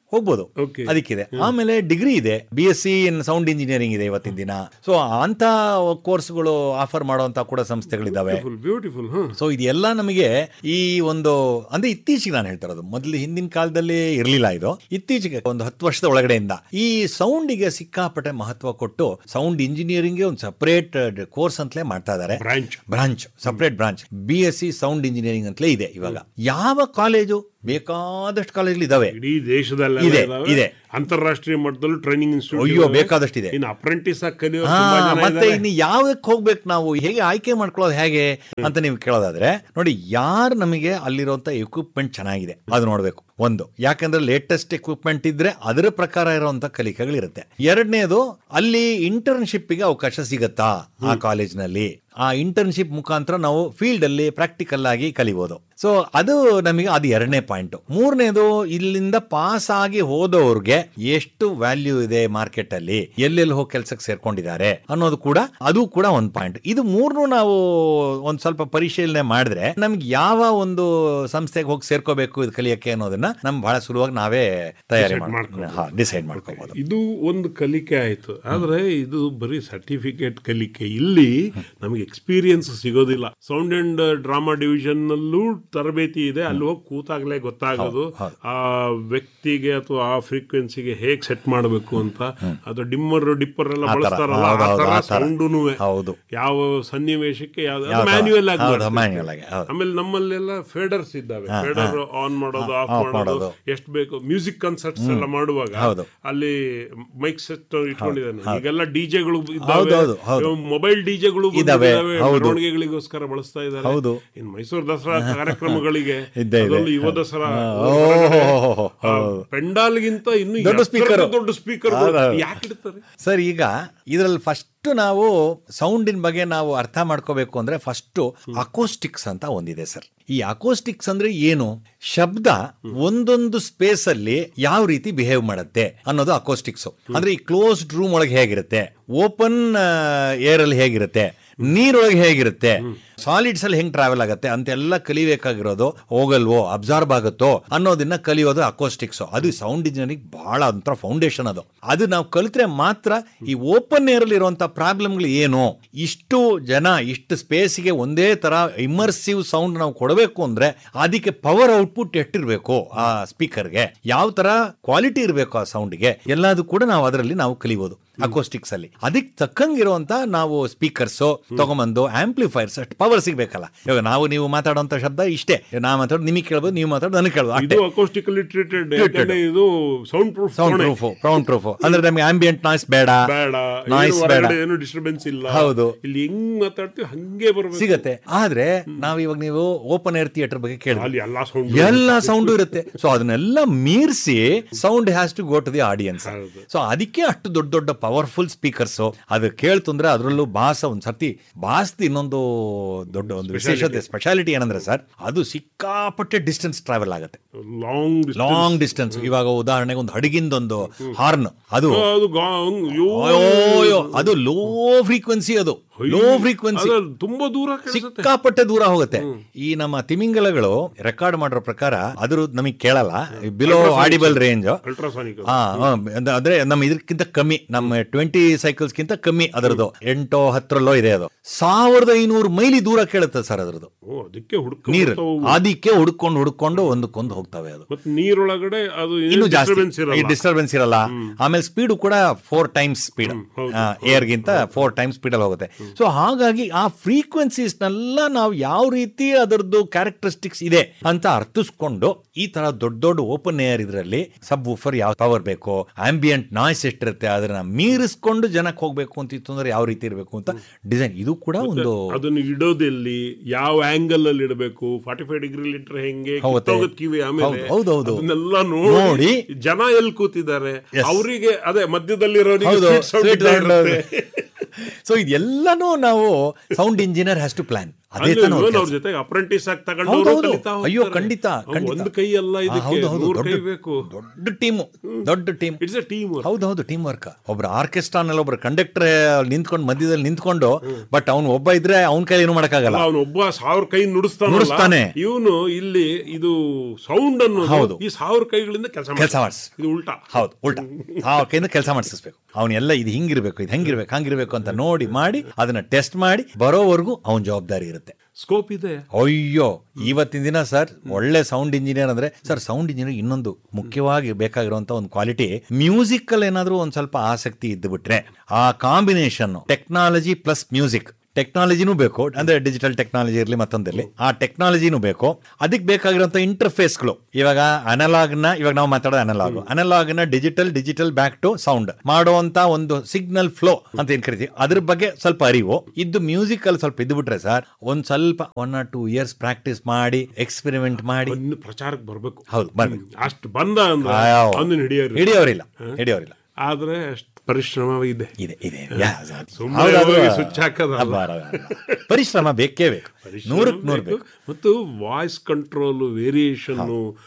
ಹೋಗ್ಬೋದು Okay. ಅದಕ್ಕಿದೆ ಆಮೇಲೆ ಡಿಗ್ರಿ ಇದೆ B S C in sound engineering ಇದೆ ಇವತ್ತಿನ ದಿನ ಸೊ ಅಂತ ಕೋರ್ಸ್ಗಳು ಆಫರ್ ಮಾಡುವಂತ ಕೂಡ ಸಂಸ್ಥೆಗಳಿದ್ದಾವೆ ಬ್ಯೂಟಿಫುಲ್ ಬ್ಯೂಟಿಫುಲ್ ಹಾ ಸೊ ಇದೆಲ್ಲ ನಮಗೆ ಈ ಒಂದು ಅಂದ್ರೆ ಇತ್ತೀಚೆಗೆ ನಾನು ಹೇಳ್ತಾ ಇರೋದು ಮೊದಲು ಹಿಂದಿನ ಕಾಲದಲ್ಲಿ ಇರಲಿಲ್ಲ ಇದು ಇತ್ತೀಚೆಗೆ ಒಂದು ಹತ್ತು ವರ್ಷದ ಒಳಗಡೆಯಿಂದ ಈ ಸೌಂಡಿಗೆ ಸಿಕ್ಕಾಪಟ್ಟೆ ಮಹತ್ವ ಕೊಟ್ಟು ಸೌಂಡ್ ಇಂಜಿನಿಯರಿಂಗ್ ಒಂದು ಸಪರೇಟ್ ಕೋರ್ಸ್ ಅಂತಲೇ ಮಾಡ್ತಾ ಇದ್ದಾರೆ branch branch separate branch B S C sound engineering ಅಂತಲೇ ಇದೆ ಇವಾಗ ಯಾವ ಕಾಲೇಜು ಬೇಕಾದಷ್ಟು ಕಾಲೇಜ್ ಇದಾವೆ ಇಡೀ ದೇಶದಲ್ಲ ಇದೆ, ಇದೆ. ಅಂತಾರಾಷ್ಟ್ರೀಯ ಮಟ್ಟದಲ್ಲೂ ಟ್ರೈನಿಂಗ್ ಇನ್ಸ್ಟಿಟ್ಯೂಟ್ ಅಯ್ಯೋ ಬೇಕಾದಷ್ಟಿದೆ ಇನ್ನು ಅಪ್ರೆಂಟಿಸ್ ಆಗಿ ಕಲಿಯೋ ಹಾ, ತುಂಬಾ ಜನ ಮತ್ತೆ ಇದ್ದಾರೆ. ಇನ್ನು ಯಾವ್ದಕ್ಕೆ ಹೋಗ್ಬೇಕು ನಾವು ಹೇಗೆ ಆಯ್ಕೆ ಮಾಡ್ಕೊಳ್ಳೋದು ಹೇಗೆ ಅಂತ ನೀವು ಕೇಳೋದಾದ್ರೆ ನೋಡಿ ಯಾರು ನಮಗೆ ಅಲ್ಲಿರುವಂತ ಎಕ್ವಿಪ್ಮೆಂಟ್ ಚೆನ್ನಾಗಿದೆ ಅದು ನೋಡ್ಬೇಕು ಒಂದು ಯಾಕಂದ್ರೆ ಲೇಟೆಸ್ಟ್ ಎಕ್ವಿಪ್ಮೆಂಟ್ ಇದ್ರೆ ಅದರ ಪ್ರಕಾರ ಇರುವಂತ ಕಲಿಕೆಗಳಿರುತ್ತೆ ಎರಡನೇದು ಅಲ್ಲಿ internship ಗೆ ಅವಕಾಶ ಸಿಗತ್ತಾ ಆ ಕಾಲೇಜ್ನಲ್ಲಿ ಆ ಇಂಟರ್ನ್ಶಿಪ್ ಮುಖಾಂತರ ನಾವು ಫೀಲ್ಡ್ ಅಲ್ಲಿ ಪ್ರಾಕ್ಟಿಕಲ್ ಆಗಿ ಕಲಿಬಹುದು ಸೊ ಅದು ನಮಗೆ ಅದು ಎರಡನೇ ಪಾಯಿಂಟ್ ಮೂರನೇದು ಇಲ್ಲಿಂದ ಪಾಸ್ ಆಗಿ ಹೋದವ್ರಿಗೆ ಎಷ್ಟು ವ್ಯಾಲ್ಯೂ ಇದೆ ಮಾರ್ಕೆಟ್ ಅಲ್ಲಿ ಎಲ್ಲೆಲ್ಲಿ ಹೋಗಿ ಕೆಲ್ಸಕ್ಕೆ ಸೇರ್ಕೊಂಡಿದ್ದಾರೆ ಅನ್ನೋದು ಕೂಡ ಅದು ಕೂಡ ಒಂದು ಪಾಯಿಂಟ್ ಇದು ಮೂರ್ನು ನಾವು ಒಂದ್ ಸ್ವಲ್ಪ ಪರಿಶೀಲನೆ ಮಾಡಿದ್ರೆ ನಮ್ಗೆ ಯಾವ ಒಂದು ಸಂಸ್ಥೆಗೆ ಹೋಗಿ ಸೇರ್ಕೋಬೇಕು ಇದು ಕಲಿಯಕ್ಕೆ ಅನ್ನೋದನ್ನ ನಮ್ ಬಹಳ ಸುಲಭವಾಗಿ ನಾವೇ ತಯಾರಿ ಮಾಡ್ಕೊಂಡು ಡಿಸೈಡ್ ಮಾಡ್ಕೋಬಹುದು ಇದು ಒಂದು ಕಲಿಕೆ ಆಯ್ತು ಆದ್ರೆ ಇದು ಬರೀ ಸರ್ಟಿಫಿಕೇಟ್ ಕಲಿಕೆ ಇಲ್ಲಿ ನಮಗೆ ಎಕ್ಸ್ಪೀರಿಯನ್ಸ್ ಸಿಗೋದಿಲ್ಲ ಸೌಂಡ್ ಅಂಡ್ ಡ್ರಾಮಾ ಡಿವಿಷನ್ ನಲ್ಲೂ ತರಬೇತಿ ಇದೆ ಅಲ್ಲಿ ಹೋಗಿ ಕೂತಾಗ್ಲೇ ಗೊತ್ತಾಗೋದು ಆ ವ್ಯಕ್ತಿಗೆ ಅಥವಾ ಆ ಫ್ರೀಕ್ವೆನ್ಸಿಗೆ ಹೇಗ್ ಸೆಟ್ ಮಾಡಬೇಕು ಅಂತ ಅದು ಡಿಮ್ಮರ್ ಡಿಪ್ಪರ್ ಎಲ್ಲ ಬಳಸ್ತಾರಲ್ಲ ಹೌದು, ಆ ಹೌದು, ತರ ಆ ತರ. ಸೌಂಡುನು ಹೌದು ಯಾವ ಸನ್ನಿವೇಶಕ್ಕೆ ಯಾವ್ದು ಯಾವ್ದು? ಮ್ಯಾನ್ಯುಯಲ್ ಆಗಿ ಹೌದು, ಮಾಡ್ತಿರ್ತಾರೆ. manual ಆಗಿ, ಹೌದು. ಆಮೇಲೆ ನಮ್ಮಲ್ಲೆಲ್ಲ ಫೇಡರ್ಸ್ ಇದ್ದಾವೆ ಫೇಡರ್ ಆನ್ ಮಾಡೋದು ಆಫ್ off ಮಾಡೋದು ಮಾಡೋದು. ಎಷ್ಟು ಬೇಕು ಮ್ಯೂಸಿಕ್ ಕನ್ಸರ್ಟ್ಸ್ ಎಲ್ಲ ಮಾಡುವಾಗ ಹೌದು. ಅಲ್ಲಿ ಮೈಕ್ ಸೆಟ್ ಇಟ್ಕೊಂಡಿದ್ದಾನೆ ಈಗೆಲ್ಲ ಡಿಜೆಗಳು ಹೌದು, ಹೌದು, ಹೌದು. ಮೊಬೈಲ್ ಡಿಜೆಗಳು ಇದಾವೆ, ಹೌದು. ಮೆರವಣಿಗೆಗಳಿಗೋಸ್ಕರ ಬಳಸ್ತಾ ಇದ್ದಾರೆ ಹೌದು. ಇನ್ ಮೈಸೂರು ದಸರಾ ಕಾರ್ಯಕ್ರಮಗಳಿಗೆ ಇದ್ದೇ ಇದೆ. ಅದರಲ್ಲೂ ಯುವ ದಸರಾ ಓ, ಹೊರಗಡೆ ಹೋ, ಹೋ, ಆ ಪೆಂಡಾಲ್ಗಿಂತ ಇನ್ನು ದೊಡ್ಡ ಎತ್ತರದ speaker. ದೊಡ್ಡ ಸ್ಪೀಕರ್ ಹೌದು, ಹೌದು. ಯಾಕೆ ಇಡ್ತಾರೆ ಸರ್ ಈಗ ಇದರಲ್ಲಿ ಫಸ್ಟ್ ನಾವು ಸೌಂಡಿನ ಬಗ್ಗೆ ನಾವು ಅರ್ಥ ಮಾಡ್ಕೋಬೇಕು ಅಂದ್ರೆ ಫಸ್ಟ್ ಅಕೋಸ್ಟಿಕ್ಸ್ ಅಂತ ಒಂದಿದೆ ಸರ್ ಈ ಅಕೋಸ್ಟಿಕ್ಸ್ ಅಂದ್ರೆ ಏನು ಶಬ್ದ ಒಂದೊಂದು ಸ್ಪೇಸ್ ಅಲ್ಲಿ ಯಾವ ರೀತಿ ಬಿಹೇವ್ ಮಾಡುತ್ತೆ ಅನ್ನೋದು ಅಕೋಸ್ಟಿಕ್ಸ್ ಅಂದ್ರೆ ಈ ಕ್ಲೋಸ್ಡ್ ರೂಮ್ ಒಳಗೆ ಹೇಗಿರುತ್ತೆ ಓಪನ್ ಏರ್ ಅಲ್ಲಿ ಹೇಗಿರುತ್ತೆ ನೀರೊಳಗೆ ಹೇಗಿರುತ್ತೆ ಸಾಲಿಡ್ಸ್ ಅಲ್ಲಿ ಹೆಂಗ್ ಟ್ರಾವೆಲ್ ಆಗುತ್ತೆ ಅಂತೆಲ್ಲ ಕಲಿಬೇಕಾಗಿರೋದು ಹೋಗಲ್ವೋ ಅಬ್ಸಾರ್ಬ್ ಆಗುತ್ತೋ ಅನ್ನೋದನ್ನ ಕಲಿಯೋದು ಅಕೋಸ್ಟಿಕ್ಸ್ ಅದು ಸೌಂಡ್ ಇಂಜಿನಿಯರಿಂಗ್ ಬಹಳ ಒಂಥರ ಫೌಂಡೇಶನ್ ಅದು ಅದು ನಾವು ಕಲಿತ್ರೆ ಮಾತ್ರ ಈ ಓಪನ್ ಏರ್ ಅಲ್ಲಿ ಇರುವಂತ ಪ್ರಾಬ್ಲಮ್ಗಳು ಏನು ಇಷ್ಟು ಜನ ಇಷ್ಟು ಸ್ಪೇಸ್ಗೆ ಒಂದೇ ತರ ಇಮರ್ಸಿವ್ ಸೌಂಡ್ ನಾವು ಕೊಡಬೇಕು ಅಂದ್ರೆ ಅದಕ್ಕೆ ಪವರ್ ಔಟ್ಪುಟ್ ಎಷ್ಟಿರ್ಬೇಕು ಆ ಸ್ಪೀಕರ್ಗೆ ಯಾವ ತರ ಕ್ವಾಲಿಟಿ ಇರಬೇಕು ಆ ಸೌಂಡ್ಗೆ ಎಲ್ಲದೂ ಕೂಡ ನಾವು ಅದರಲ್ಲಿ ನಾವು ಕಲಿಬಹುದು ಅಕೋಸ್ಟಿಕ್ಸ್ ಅಲ್ಲಿ ಅದಕ್ಕೆ ತಕ್ಕಂಗಿರುವಂತ ನಾವು ಸ್ಪೀಕರ್ಸ್ ತಗೊಂಬಂದು ಆಂಪ್ಲಿಫೈರ್ಸ್ ಅಷ್ಟು ಪವರ್ ಸಿಗ್ಬೇಕಲ್ಲ ಇವಾಗ ನಾವು ನೀವು ಮಾತಾಡುವಂತ ಶಬ್ದ ಇಷ್ಟೇ ನಾ ಮಾತಾಡೋದು ನಿಮಗೆ ಕೇಳ್ಬೋದು ನೀವು ಮಾತಾಡೋದು ನನಗೆ ಕೇಳ್ಬೋದು ಅಷ್ಟೇ ಇದು ಅಕೋಸ್ಟಿಕಲಿ ಟ್ರೀಟೆಡ್ ಯಾಕಂದ್ರೆ ಇದು soundproof soundproof soundproof ಅಂದ್ರೆ ನಮಗೆ ಆಂಬಿಯಂಟ್ ನಾಯ್ಸ್ ಬೇಡ ಬೇಡ ನಾಯ್ಸ್ ಏನು ಬೇಡ ಹೊರಗಡೆ ಏನು ಡಿಸ್ಟರ್ಬೆನ್ಸ್ ಇಲ್ಲ ಹೌದು. ಇಲ್ಲಿ ಹೆಂಗ್ ಮಾತಾಡ್ತೀವಿ ಹಂಗೆ ಬರ್ಬೇಕು ಸಿಗತ್ತೆ ಆದ್ರೆ ನಾವ್ ಇವಾಗ ನೀವು ಓಪನ್ ಏರ್ ಥಿಯೇಟರ್ ಬಗ್ಗೆ ಕೇಳಿದ್ರಿ ಅಲ್ಲಿ ಎಲ್ಲಾ ಸೌಂಡ್ ಎಲ್ಲ ಸೌಂಡು ಇರುತ್ತೆ ಸೊ ಅದನ್ನೆಲ್ಲ ಮೀರಿಸಿ sound has to go to the audience ಹೌದು. ಸೊ ಅದಕ್ಕೆ ಅಷ್ಟು ದೊಡ್ಡ ದೊಡ್ಡ ಪವರ್ಫುಲ್ ಸ್ಪೀಕರ್ಸ್ ಅದು ಕೇಳ್ತಂದ್ರೆ ಅದರಲ್ಲೂ ಬಾಸ ಒಂದ್ ಸರ್ತಿ ಬಾಸ್ದು ಇನ್ನೊಂದು ದೊಡ್ಡ ಒಂದು ವಿಶೇಷತೆ ಸ್ಪೆಷಾಲಿಟಿ ಏನಂದ್ರೆ ಸರ್ ಅದು ಸಿಕ್ಕಾಪಟ್ಟೆ ಡಿಸ್ಟೆನ್ಸ್ ಟ್ರಾವೆಲ್ ಆಗುತ್ತೆ ಲಾಂಗ್ ಲಾಂಗ್ ಡಿಸ್ಟೆನ್ಸ್ ಇವಾಗ ಉದಾಹರಣೆಗೆ ಒಂದು ಹಡಗಿಂದೊಂದು ಹಾರ್ನ್ ಅದು ಅದು ಗಾಂಗ್ ಯೋ ಅಯ್ಯೋ, ಅದು ಲೋ ಫ್ರೀಕ್ವೆನ್ಸಿ ಅದು ಲೋ ಫ್ರೀಕ್ವೆನ್ಸಿ ಅದು ತುಂಬಾ ದೂರ ಕೇಳಿಸುತ್ತೆ ಸಿಕ್ಕಾಪಟ್ಟೆ ದೂರ ಹೋಗುತ್ತೆ ಈ ನಮ್ಮ ತಿಮಿಂಗಲಗಳು ರೆಕಾರ್ಡ್ ಮಾಡಿರೋ ಪ್ರಕಾರ ಅದ್ರ ನಮಗೆ ಕೇಳಲ್ಲ ಬಿಲೋ ಆಡಿಬಲ್ ರೇಂಜ್ ಅಲ್ಟ್ರಾಸಾನಿಕ್ ಹಾ ಹಾ, ಅಂದ- ಅಂದ್ರೆ ನಮ್ಮ ಇದಕ್ಕಿಂತ ಕಮ್ಮಿ ನಮ್ಮ ಟ್ವೆಂಟಿ ಸೈಕಲ್ಸ್ ಗಿಂತ ಕಮ್ಮಿ ಅದರದ್ದು ಎಂಟೋ ಹತ್ತರಲ್ಲೋ ಇದೆ ಅದು ಸಾವಿರದ ಐನೂರು ಮೈಲಿ ದೂರ ಕೇಳುತ್ತೆ ಸರ್ ಅದರದ್ದು ಓ ಅದಕ್ಕೆ ಹುಡುಕ ನೀರು ಅದಕ್ಕೆ ಹುಡ್ಕೊಂಡು ಹುಡ್ಕೊಂಡು ಒಂದಕ್ಕೊಂದು ಹೋಗ್ತವೆ ಅದು ಮತ್ತೆ ನೀರೊಳಗಡೆ ಅದು ಇನ್ನು ಡಿಸ್ಟರ್ಬೆನ್ಸ್ ಜಾಸ್ತಿ ಇರಲ್ಲ ಡಿಸ್ಟರ್ಬೆನ್ಸ್ ಇರಲ್ಲ ಆಮೇಲೆ ಸ್ಪೀಡ್ ಕೂಡ ಫೋರ್ ಟೈಮ್ಸ್ ಸ್ಪೀಡ್ ಏರ್ಗಿಂತ ಫೋರ್ ಟೈಮ್ಸ್ ಸ್ಪೀಡ್ ಅಲ್ಲಿ ಹೋಗುತ್ತೆ ಸೊ ಹಾಗಾಗಿ ಆ ಫ್ರೀಕ್ವೆನ್ಸೀಸ್ ನೆಲ್ಲ ನಾವು ಯಾವ ರೀತಿ ಅದರದ್ದು ಕ್ಯಾರೆಕ್ಟರಿಸ್ಟಿಕ್ಸ್ ಇದೆ ಅಂತ ಅರ್ಥಿಸ್ಕೊಂಡು ಈ ತರ ದೊಡ್ಡ ದೊಡ್ಡ ಓಪನ್ ಏರ್ ಇದರಲ್ಲಿ ಸಬ್ ಊಫರ್ ಯಾವ ಪವರ್ ಬೇಕು ಆಂಬಿಯಂಟ್ ನಾಯ್ಸ್ ಎಷ್ಟಿರುತ್ತೆ ಅದನ್ನ ಮೀರಿಸ್ಕೊಂಡು ಜನಕ್ಕೆ ಹೋಗ್ಬೇಕು ಅಂತ ಇತ್ತು ಅಂದ್ರೆ ಯಾವ ರೀತಿ ಇರಬೇಕು ಅಂತ ಡಿಸೈನ್ ಇದು ಕೂಡ ಒಂದು ಅದನ್ನು ಇಡೋದೆಲ್ಲಿ ಯಾವ ಆಂಗಲ್ ಅಲ್ಲಿ ಇಡಬೇಕು ಫಾರ್ಟಿ ಫೈವ್ ಡಿಗ್ರಿ ಲೀಟರ್ ಹೆಂಗೆ ಹೌದು. ಕಿತ್ತೋಗದ್ ಕಿವಿ ಆಮೇಲೆ ಹೌದು, ಹೌದು, ಹೌದು. ಅದನ್ನೆಲ್ಲ ನೋಡಿ. ನೋಡಿ ಜನ ಎಲ್ಲಿ ಕೂತಿದ್ದಾರೆ ಅವರಿಗೆ ಅದೇ ಮಧ್ಯದಲ್ಲಿರೋರಿಗೆ ಹೌದು sweet sound sweet ಇದ್ದೇ sound ಇರುತ್ತೆ. ಸೊ ಇದೆಲ್ಲನೂ ನಾವು sound engineer has to plan ಅದೇ ತಾನೇ ಅವ್ರ ಅವ್ರ ಜೊತೆಗೆ ಅಪ್ರೆಂಟಿಸ್ ಆಗಿ ತಗೊಂಡು ಹೌದು, ಅವ್ರು ಹೌದು. ಕಲಿತಾ ಅಯ್ಯೋ, ಹೋಗ್ತಾರೆ. ಖಂಡಿತ, ಅವ್ರು ಖಂಡಿತ. ಒಂದು ಕೈ ಅಲ್ಲ ಆ, ಇದಕ್ಕೆ ಹೌದು, ಹೌದು, ಮೂರು ಕೈ ದೊಡ್ಡ- ಬೇಕು ದೊಡ್ಡ ಟೀಮು ದೊಡ್ಡ ಟೀಮ್ ಇಟ್ಸ್ ಎ ಟೀಮ್ ಹೌದು ಹೌದು ಟೀಮ್ ವರ್ಕ್ ಒಬ್ರು ಆರ್ಕೆಸ್ಟ್ರಾನಲ್ಲಿ ಒಬ್ರು ಕಂಡಕ್ಟರ್ ನಿಂತ್ಕೊಂಡು ಮಧ್ಯದಲ್ಲಿ ನಿಂತ್ಕೊಂಡು ಬಟ್ ಅವ್ನು ಒಬ್ಬ ಇದ್ರೆ ಅವ್ನ ಕೈ ಏನು ಮಾಡಕ್ಕಾಗಲ್ಲ ಅವನು ಒಬ್ಬ ಸಾವಿರ ಕೈ ನುಡಿಸ್ತಾನಲ್ಲ ನುಡಿಸ್ತಾನೆ. ಇವನು ಇಲ್ಲಿ ಇದು ಸೌಂಡ್ ಹೌದು. ಅನ್ನೋದು ಈ ಸಾವಿರ ಕೈಗಳಿಂದ ಕೆಲಸ ಕೆಲಸ ಮಾಡಿಸ್ ಇದು ಉಲ್ಟಾ ಹೌದು ಉಲ್ಟಾ ಆ ಕೈಯಿಂದ ಕೆಲಸ ಮಾಡಿಸ್ಬೇಕು ಅವನೆಲ್ಲ ಇದು ಹಿಂಗಿರ್ಬೇಕು ಇದು ಹೆಂಗಿರ್ಬೇಕು ಹಂಗಿರ್ಬೇಕು ಅಂತ ನೋಡಿ ಮಾಡಿ ಅದನ್ನ ಟೆಸ್ಟ್ ಮಾಡಿ ಬರೋವರೆಗೂ ಅವನ ಜವಾಬ್ದಾರಿ ಇರುತ್ತೆ ಸ್ಕೋಪ್ ಇದೆ ಅಯ್ಯೋ ಇವತ್ತಿನ ದಿನ ಸರ್ ಒಳ್ಳೆ ಸೌಂಡ್ ಇಂಜಿನಿಯರ್ ಅಂದ್ರೆ ಸರ್ ಸೌಂಡ್ ಇಂಜಿನಿಯರ್ ಇನ್ನೊಂದು ಮುಖ್ಯವಾಗಿ ಬೇಕಾಗಿರುವಂತ ಒಂದು ಕ್ವಾಲಿಟಿ ಮ್ಯೂಸಿಕ್ ಅಲ್ಲಿ ಏನಾದ್ರೂ ಒಂದ್ ಸ್ವಲ್ಪ ಆಸಕ್ತಿ ಇದ್ದು ಬಿಟ್ರೆ ಆ ಕಾಂಬಿನೇಷನ್ ಟೆಕ್ನಾಲಜಿ ಪ್ಲಸ್ ಮ್ಯೂಸಿಕ್ ಟೆಕ್ನಾಲಜಿನೂ ಬೇಕು ಅಂದ್ರೆ ಡಿಜಿಟಲ್ ಟೆಕ್ನಾಲಜಿ ಇರಲಿ ಮತ್ತೊಂದಿರಲಿ ಆ ಟೆಕ್ನಾಲಜಿನೂ ಬೇಕು ಅದಕ್ಕೆ ಬೇಕಾಗಿರುವಂತ ಇಂಟರ್ಫೇಸ್ಗಳು ಇವಾಗ ಅನಲಾಗ್ ನ ಇವಾಗ ನಾವು ಮಾತಾಡೋದು ಅನಲಾಗ್ ಅನಲಾಗ್ ನ digital digital back to sound ಮಾಡುವಂತ ಒಂದು ಸಿಗ್ನಲ್ ಫ್ಲೋ ಅಂತ ಏನ್ ಕರಿತೀವಿ ಅದ್ರ ಬಗ್ಗೆ ಸ್ವಲ್ಪ ಅರಿವು ಇದ್ದು ಮ್ಯೂಸಿಕ್ ಅಲ್ಲಿ ಸ್ವಲ್ಪ ಇದ್ದು ಬಿಟ್ರೆ ಸರ್ ಒಂದ್ ಸ್ವಲ್ಪ one or two years practice ಮಾಡಿ ಎಕ್ಸ್ಪೆರಿಮೆಂಟ್ ಮಾಡಿ ಒಂದು ಪ್ರಚಾರಕ್ಕೆ ಬರ್ಬೇಕು ಹೌದು ಬರ್ಬೇಕು ಅಷ್ಟು ಬಂದ ಅಂದ್ರೆ ಆಯಾವ್. ಅವನು ಹಿಡಿಯೋರು ಹಿಡಿಯೋರಿಲ್ಲ ಹಿಡಿಯೋರಿಲ್ಲ ಆದ್ರೆ ಅಷ್ಟು ಪರಿಶ್ರಮ ಇದೆ ಇದೆ ಇದೆ ಯಾ, ಅದು- ಸುಮ್ನೆ ಹೌದು, ಅದು- ಹೋಗಿ ಸ್ವಿಚ್ ಹಾಕೋದಲ್ಲ. ಅಲ್ಲ, ಅಲ್ಲ, ಅಲ್ಲ. ಪರಿಶ್ರಮ ಬೇಕೇ ಬೇಕು ನೂರಕ್ಕೆ ನೂರು ಬೇಕು ಮತ್ತು ವಾಯ್ಸ್ ಕಂಟ್ರೋಲ್ ವೇರಿಯೇಷನ್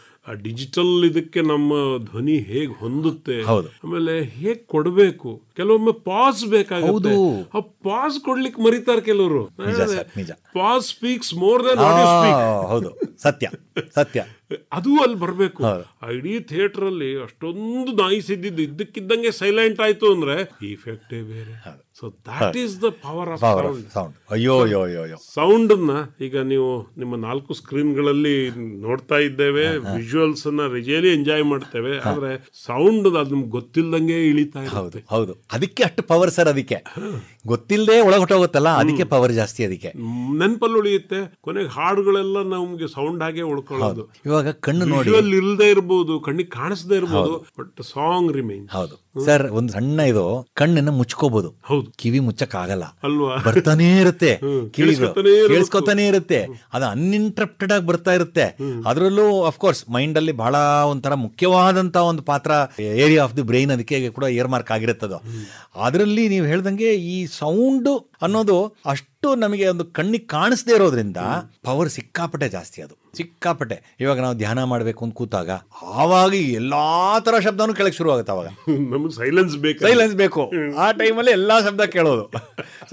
ಡಿಜಿಟಲ್ ಇದಕ್ಕೆ ನಮ್ಮ ಧ್ವನಿ ಹೇಗ್ ಹೊಂದುತ್ತೆ ಹೌದು. ಆಮೇಲೆ ಹೇಗ್ ಕೊಡ್ಬೇಕು ಕೆಲವೊಮ್ಮೆ ಪಾಸ್ ಬೇಕಾಗುತ್ತೆ ಆ ಪಾಸ್ ಕೊಡ್ಲಿಕ್ಕೆ ಮರಿತಾರೆ ಕೆಲವರು ನಿಜ ಸರ್ ನಿಜ ಪಾಸ್ ಸ್ಪೀಕ್ಸ್ ಮೋರ್ ದನ್ ಆ, ಹೌದು ಸತ್ಯ ಸತ್ಯ ಅದು ಅಲ್ಲಿ ಬರಬೇಕು ಇಡೀ ಥಿಯೇಟರ್ ಅಲ್ಲಿ ಅಷ್ಟೊಂದು ನಾಯಿಸ್ ಇದ್ದಿದ್ದು ಇದ್ದಕ್ಕಿದ್ದಂಗೆ ಸೈಲೆಂಟ್ ಆಯ್ತು ಅಂದ್ರೆ ಇಫೆಕ್ಟೇ ಬೇರೆ so that is the power of power sound sound ಅಯ್ಯೋ ಅಯ್ಯೋ ಅಯ್ಯೋ ಅಯ್ಯೋ ಸೌಂಡ್ ಅನ್ನ ಈಗ ನೀವು ನಿಮ್ಮ ನಾಲ್ಕು ಸ್ಕ್ರೀನ್ ಗಳಲ್ಲಿ ನೋಡ್ತಾ ಇದ್ದೇವೆ ವಿಜುವಲ್ಸ್ ಅನ್ನ ರಿಯಲಿ ಎಂಜಾಯ್ ಮಾಡ್ತೇವೆ ಆದ್ರೆ ಸೌಂಡ್ ಅದು ನಿಮ್ಗೆ ಗೊತ್ತಿಲ್ದಂಗೆ ಇಳಿತಾ ಹೌದು ಇರುತ್ತೆ ಹೌದು ಅದಕ್ಕೆ ಅಷ್ಟು ಪವರ್ ಸರ್ ಅದಕ್ಕೆ ಗೊತ್ತಿಲ್ಲದೆ ಒಳಗೊಟ್ಟೋಗುತ್ತಲ್ಲ ಅದಕ್ಕೆ ಪವರ್ ಜಾಸ್ತಿ ಅದಕ್ಕೆ ನೆನಪಲ್ಲಿ ಉಳಿಯುತ್ತೆ ಕೊನೆಗೆ ಹಾಡುಗಳೆಲ್ಲ ನಮ್ಗೆ ಸೌಂಡ್ ಹಾಗೆ ಉಳ್ಕೊಳ್ಳೋದು ಇವಾಗ ಕಣ್ಣು ನೋಡಿ ವಿಜುವಲ್ ಇಲ್ಲದೆ ಇರ್ಬೋದು ಕಣ್ಣಿಗೆ ಕಾಣಿಸದೇ ಇರ್ಬೋದು ಬಟ್ ಸಾಂಗ್ ರಿಮೈನ್ ಹೌದು ಸರ್ ಒಂದು ಸಣ್ಣ ಇದು ಕಣ್ಣನ್ನ ಮುಚ್ಕೋಬಹುದು ಹೌದು ಕಿವಿ ಮುಚ್ಚಕ್ ಆಗಲ್ಲ ಅಲ್ವಾ ಬರ್ತಾನೆ ಇರುತ್ತೆ ಕಿವಿಗಳು ಕೇಳಿಸ್ಕೊತಾನೇ ಇರ್ಬೇಕು. ಕೇಳಿಸ್ಕೊತಾನೆ ಇರುತ್ತೆ ಅದು ಅನ್ಇಂಟ್ರಪ್ಟೆಡ್ ಆಗಿ ಬರ್ತಾ ಇರುತ್ತೆ ಅದರಲ್ಲೂ ಅಫ್ಕೋರ್ಸ್ ಮೈಂಡ್ ಅಲ್ಲಿ ಬಹಳ ಒಂಥರ ಮುಖ್ಯವಾದಂತ ಒಂದು ಪಾತ್ರ ಏರಿಯಾ ಆಫ್ ದಿ ಬ್ರೈನ್ ಅದಕ್ಕೆ ಕೂಡ ಏರ್ ಮಾರ್ಕ್ ಆಗಿರುತ್ತದು ಅದರಲ್ಲಿ ನೀವು ಹೇಳ್ದಂಗೆ ಈ ಸೌಂಡ್ ಅನ್ನೋದು ಅಷ್ಟು ನಮಗೆ ಒಂದು ಕಣ್ಣಿಗೆ ಕಾಣಿಸದೇ ಇರೋದ್ರಿಂದ ಪವರ್ ಸಿಕ್ಕಾಪಟ್ಟೆ ಜಾಸ್ತಿ ಅದು ಸಿಕ್ಕಾಪಟ್ಟೆ ಇವಾಗ ನಾವು ಧ್ಯಾನ ಮಾಡಬೇಕು ಅಂತ ಕೂತಾಗ ಆವಾಗ ಎಲ್ಲಾ ತರ ಶಬ್ದನೂ ಕೇಳಕ್ ಶುರು ಆಗುತ್ತೆ ಅವಾಗ ನಮಗೆ ಸೈಲೆನ್ಸ್ ಬೇಕು ಸೈಲೆನ್ಸ್ ಬೇಕು ಆ ಟೈಮಲ್ಲಿ ಎಲ್ಲಾ ಶಬ್ದ ಕೇಳೋದು ಸೊ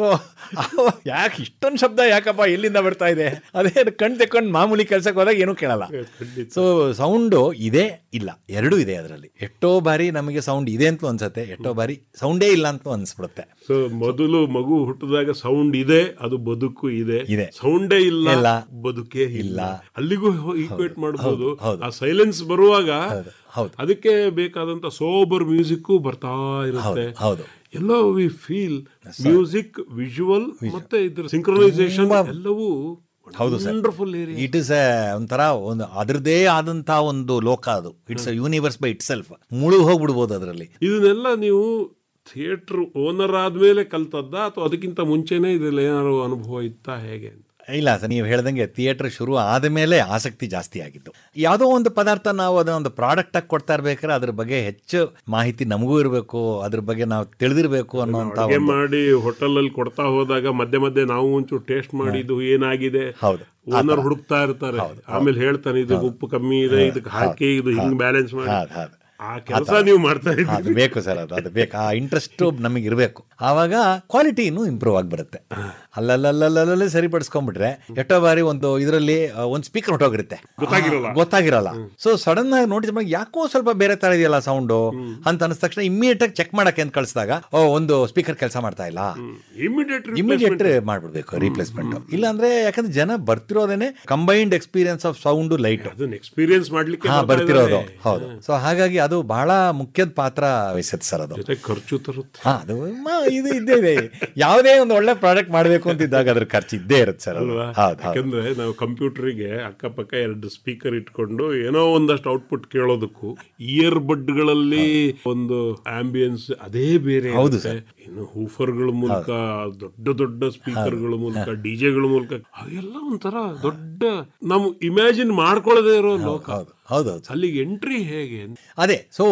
ಯಾಕೆ ಇಷ್ಟೊಂದು ಶಬ್ದ ಯಾಕಪ್ಪ ಎಲ್ಲಿಂದ ಬರ್ತಾ ಇದೆ ಅದೇ ಕಣ್ ತೆಕ್ಕೊಂಡು ಮಾಮೂಲಿ ಕೆಲ್ಸಕ್ಕೆ ಹೋದಾಗ ಏನೂ ಕೇಳಲ್ಲ ಖಂಡಿತ ಸೊ ಸೌಂಡು ಇದೆ ಇಲ್ಲ ಎರಡೂ ಇದೆ ಅದರಲ್ಲಿ ಎಷ್ಟೋ ಬಾರಿ ನಮಗೆ ಸೌಂಡ್ ಇದೆ ಅಂತ ಅನ್ಸುತ್ತೆ ಎಷ್ಟೋ ಬಾರಿ ಸೌಂಡೇ ಇಲ್ಲ ಅಂತ ಅನ್ಸ್ಬಿಡುತ್ತೆ ಸೊ ಮೊದಲು ಮಗು ಹುಟ್ಟಿದಾಗ ಸೌಂಡ್ ಇದೆ ಅದು ಬದುಕು ಇದೆ ಇದೆ. ಸೌಂಡೇ ಇಲ್ಲ ಇಲ್ಲ. ಬದುಕೇ ಇಲ್ಲ ಅಲ್ಲಿಗೂ ಈಕ್ವೇಟ್ ಮಾಡಬಹುದು ಹೌದು. ಆ ಸೈಲೆನ್ಸ್ ಬರುವಾಗ ಹೌದು. ಅದಕ್ಕೆ ಬೇಕಾದಂತ ಸೋಬರ್ ಮ್ಯೂಸಿಕ್ ಬರ್ತಾ ಇರುತ್ತೆ ಹೌದು ಎಲ್ಲೋ ವಿ ಫೀಲ್ ಮ್ಯೂಸಿಕ್ ವಿಜುವಲ್ ಮತ್ತೆ ಇದ್ರ ಸಿಂಕ್ರನೈಸೇಷನ್ ಎಲ್ಲವೂ ಹೌದು sir. Wonderful area it is ಒಂಥರ ಒಂದು ಅದರದೇ ಆದಂತ ಒಂದು ಲೋಕ ಅದು it's universe by itself ಮುಳುಗ್ ಹೋಗ್ಬಿಡ್ಬೋದು ಅದರಲ್ಲಿ ಇದನ್ನೆಲ್ಲ ನೀವು ಥಿಯೇಟರ್ ಓನರ್ ಆದ್ಮೇಲೆ ಕಲ್ತದ್ದ ಅಥವಾ ಅದಕ್ಕಿಂತ ಮುಂಚೆನೆ ಇದ್ರಲ್ಲಿ ಏನಾದ್ರು ಅನುಭವ ಇತ್ತಾ ಹೇಗೆ ಅಂತ ಇಲ್ಲ ಸರ್ ನೀವು ಹೇಳ್ದಂಗೆ ಥಿಯೇಟರ್ ಶುರು ಆದಮೇಲೆ ಆಸಕ್ತಿ ಜಾಸ್ತಿ ಆಗಿತ್ತು ಯಾವುದೋ ಒಂದು ಪದಾರ್ಥ ನಾವು ಅದನ್ನ ಒಂದು ಪ್ರಾಡಕ್ಟ್ ಆಗಿ ಕೊಡ್ತಾ ಇರ್ಬೇಕಾದ್ರೆ ಅದ್ರ ಬಗ್ಗೆ ಹೆಚ್ಚು ಮಾಹಿತಿ ನಮಗೂ ಇರಬೇಕು ಅದ್ರ ಬಗ್ಗೆ ನಾವು ತಿಳಿದಿರಬೇಕು ಅನ್ನೋಂಥ ಅಡುಗೆ ಒಂದು ಮಾಡಿ ಹೋಟೆಲ್ ಅಲ್ಲಿ ಕೊಡ್ತಾ ಹೋದಾಗ ಮಧ್ಯೆ ಮಧ್ಯೆ ನಾವು ಒಂಚೂರು ಟೇಸ್ಟ್ ಮಾಡಿ ಇದು ಏನಾಗಿದೆ ಹೌದು ಓನರ್ ಹುಡುಕ್ತಾ ಇರ್ತಾರೆ ಆಮೇಲೆ ಹೇಳ್ತಾನೆ ಇದು ಉಪ್ಪು ಕಮ್ಮಿ ಇದೆ ಇದಕ್ಕೆ ಹಾಕಿ ಇದು ಹಿಂಗ್ ಬ್ಯಾಲೆನ್ಸ್ ಮಾಡಿ ಹೌದು ಹೌದು ಆ ಕೆಲಸ ನೀವು ಮಾಡ್ತಾ ಇದ್ದೀರಿ ಅದು ಬೇಕು ಸರ್ ಅದು ಅದು ಬೇಕು ಆ ಇಂಟ್ರೆಸ್ಟ್ ನಮಗೆ ಇರಬೇಕು ಆವಾಗ ಕ್ವಾಲಿಟಿ ಇನ್ನೂ ಇಂಪ್ರೂವ್ ಆಗಿ ಬರುತ್ತೆ ಅಲ್ಲಲ್ಲಲ್ಲಲ್ಲೇ ಸರಿಪಡಿಸ್ಕೊಂಡ್ಬಿಟ್ರೆ ಎಷ್ಟೋ ಬಾರಿ ಒಂದು ಇದರಲ್ಲಿ ಒಂದು ಸ್ಪೀಕರ್ ಹೊಟ್ಟೋಗಿರುತ್ತೆ ಗೊತ್ತಾಗಿರಲ್ಲ. ಗೊತ್ತಾಗಿರಲ್ಲ ಸೊ ಸಡನ್ ಆಗಿ ನೋಡಿದ ಯಾಕೋ ಸ್ವಲ್ಪ ಬೇರೆ ತರ ಇದೆಯಲ್ಲ ಸೌಂಡು ಅಂತ ಅನಿದ ತಕ್ಷಣ ಇಮ್ಮಿಡಿಯೇಟ್ ಆಗಿ ಚೆಕ್ ಮಾಡಕ್ಕೆ ಅಂತ ಕಳಿಸಿದಾಗ ಓ ಒಂದು ಸ್ಪೀಕರ್ ಕೆಲಸ ಮಾಡ್ತಾ ಇಲ್ಲ ಇಮಿಡಿಯೇಟ್ ಇಮಿಡಿಯೇಟ್ ಮಾಡ್ಬಿಡ್ಬೇಕು ರಿಪ್ಲೇಸ್ಮೆಂಟ್ ಇಲ್ಲ ಅಂದ್ರೆ ಯಾಕಂದ್ರೆ ಜನ ಬರ್ತಿರೋದೇನೆ combined experience of sound light ಅದನ್ನ ಎಕ್ಸ್ಪೀರಿಯನ್ಸ್ ಮಾಡ್ಲಿಕ್ಕೆ ಹಾ ಬರ್ತಾ ಬರ್ತಿರೋದು ಇದ್ದಾರೆ. ಹೌದು ಸೊ ಹಾಗಾಗಿ ಅದು ಬಹಳ ಮುಖ್ಯದ ಪಾತ್ರ ವಹಿಸುತ್ತೆ ಸರ್ ಅದು ಜೊತೆ ಖರ್ಚು ತರುತ್ತೆ ಹಾ ಅದು ಮ- ಇದು ಇದ್ದೇ ಇದೆ ಯಾವುದೇ ಒಂದು ಒಳ್ಳೆ ಪ್ರಾಡಕ್ಟ್ ಮಾಡಬೇಕು ಅಂತಿದ್ದಾಗ ಅದ್ರ ಖರ್ಚು ಇದ್ದೇ ಇರುತ್ತೆ ಸರ್ ಅದು ಅಲ್ವಾ ಹೌದು ಹೌದು ಯಾಕಂದ್ರೆ ನಾವು ಕಂಪ್ಯೂಟರ್ಗೆ ಅಕ್ಕಪಕ್ಕ ಎರಡು ಸ್ಪೀಕರ್ ಇಟ್ಕೊಂಡು ಏನೋ ಒಂದಷ್ಟು ಔಟ್ಪುಟ್ ಕೇಳೋದಕ್ಕೂ ಇಯರ್ ಬಡ್ಗಳಲ್ಲಿ ಒಂದು ಆಂಬಿಯನ್ಸ್ ಅದೇ ಬೇರೆ ಹೌದು ಇರುತ್ತೆ. ಇನ್ನು ಹೂಫರ್ಗಳ ಮೂಲಕ ದೊಡ್ಡ ದೊಡ್ಡ ಸ್ಪೀಕರ್ಗಳ ಮೂಲಕ ಡಿಜೆಗಳ ಮೂಲಕ ಅವೆಲ್ಲ ಒಂಥರ ದೊಡ್ಡ ನಾವು ಇಮ್ಯಾಜಿನ್ ಮಾಡ್ಕೊಳ್ಳದೆ ಇರೋ ಲೋಕ ಹೌದು ಹೌದು ಹೌದು ಅಲ್ಲಿಗೆ ಎಂಟ್ರಿ ಹೇಗೆ ಅಂತ ಅದೇ ಸೊ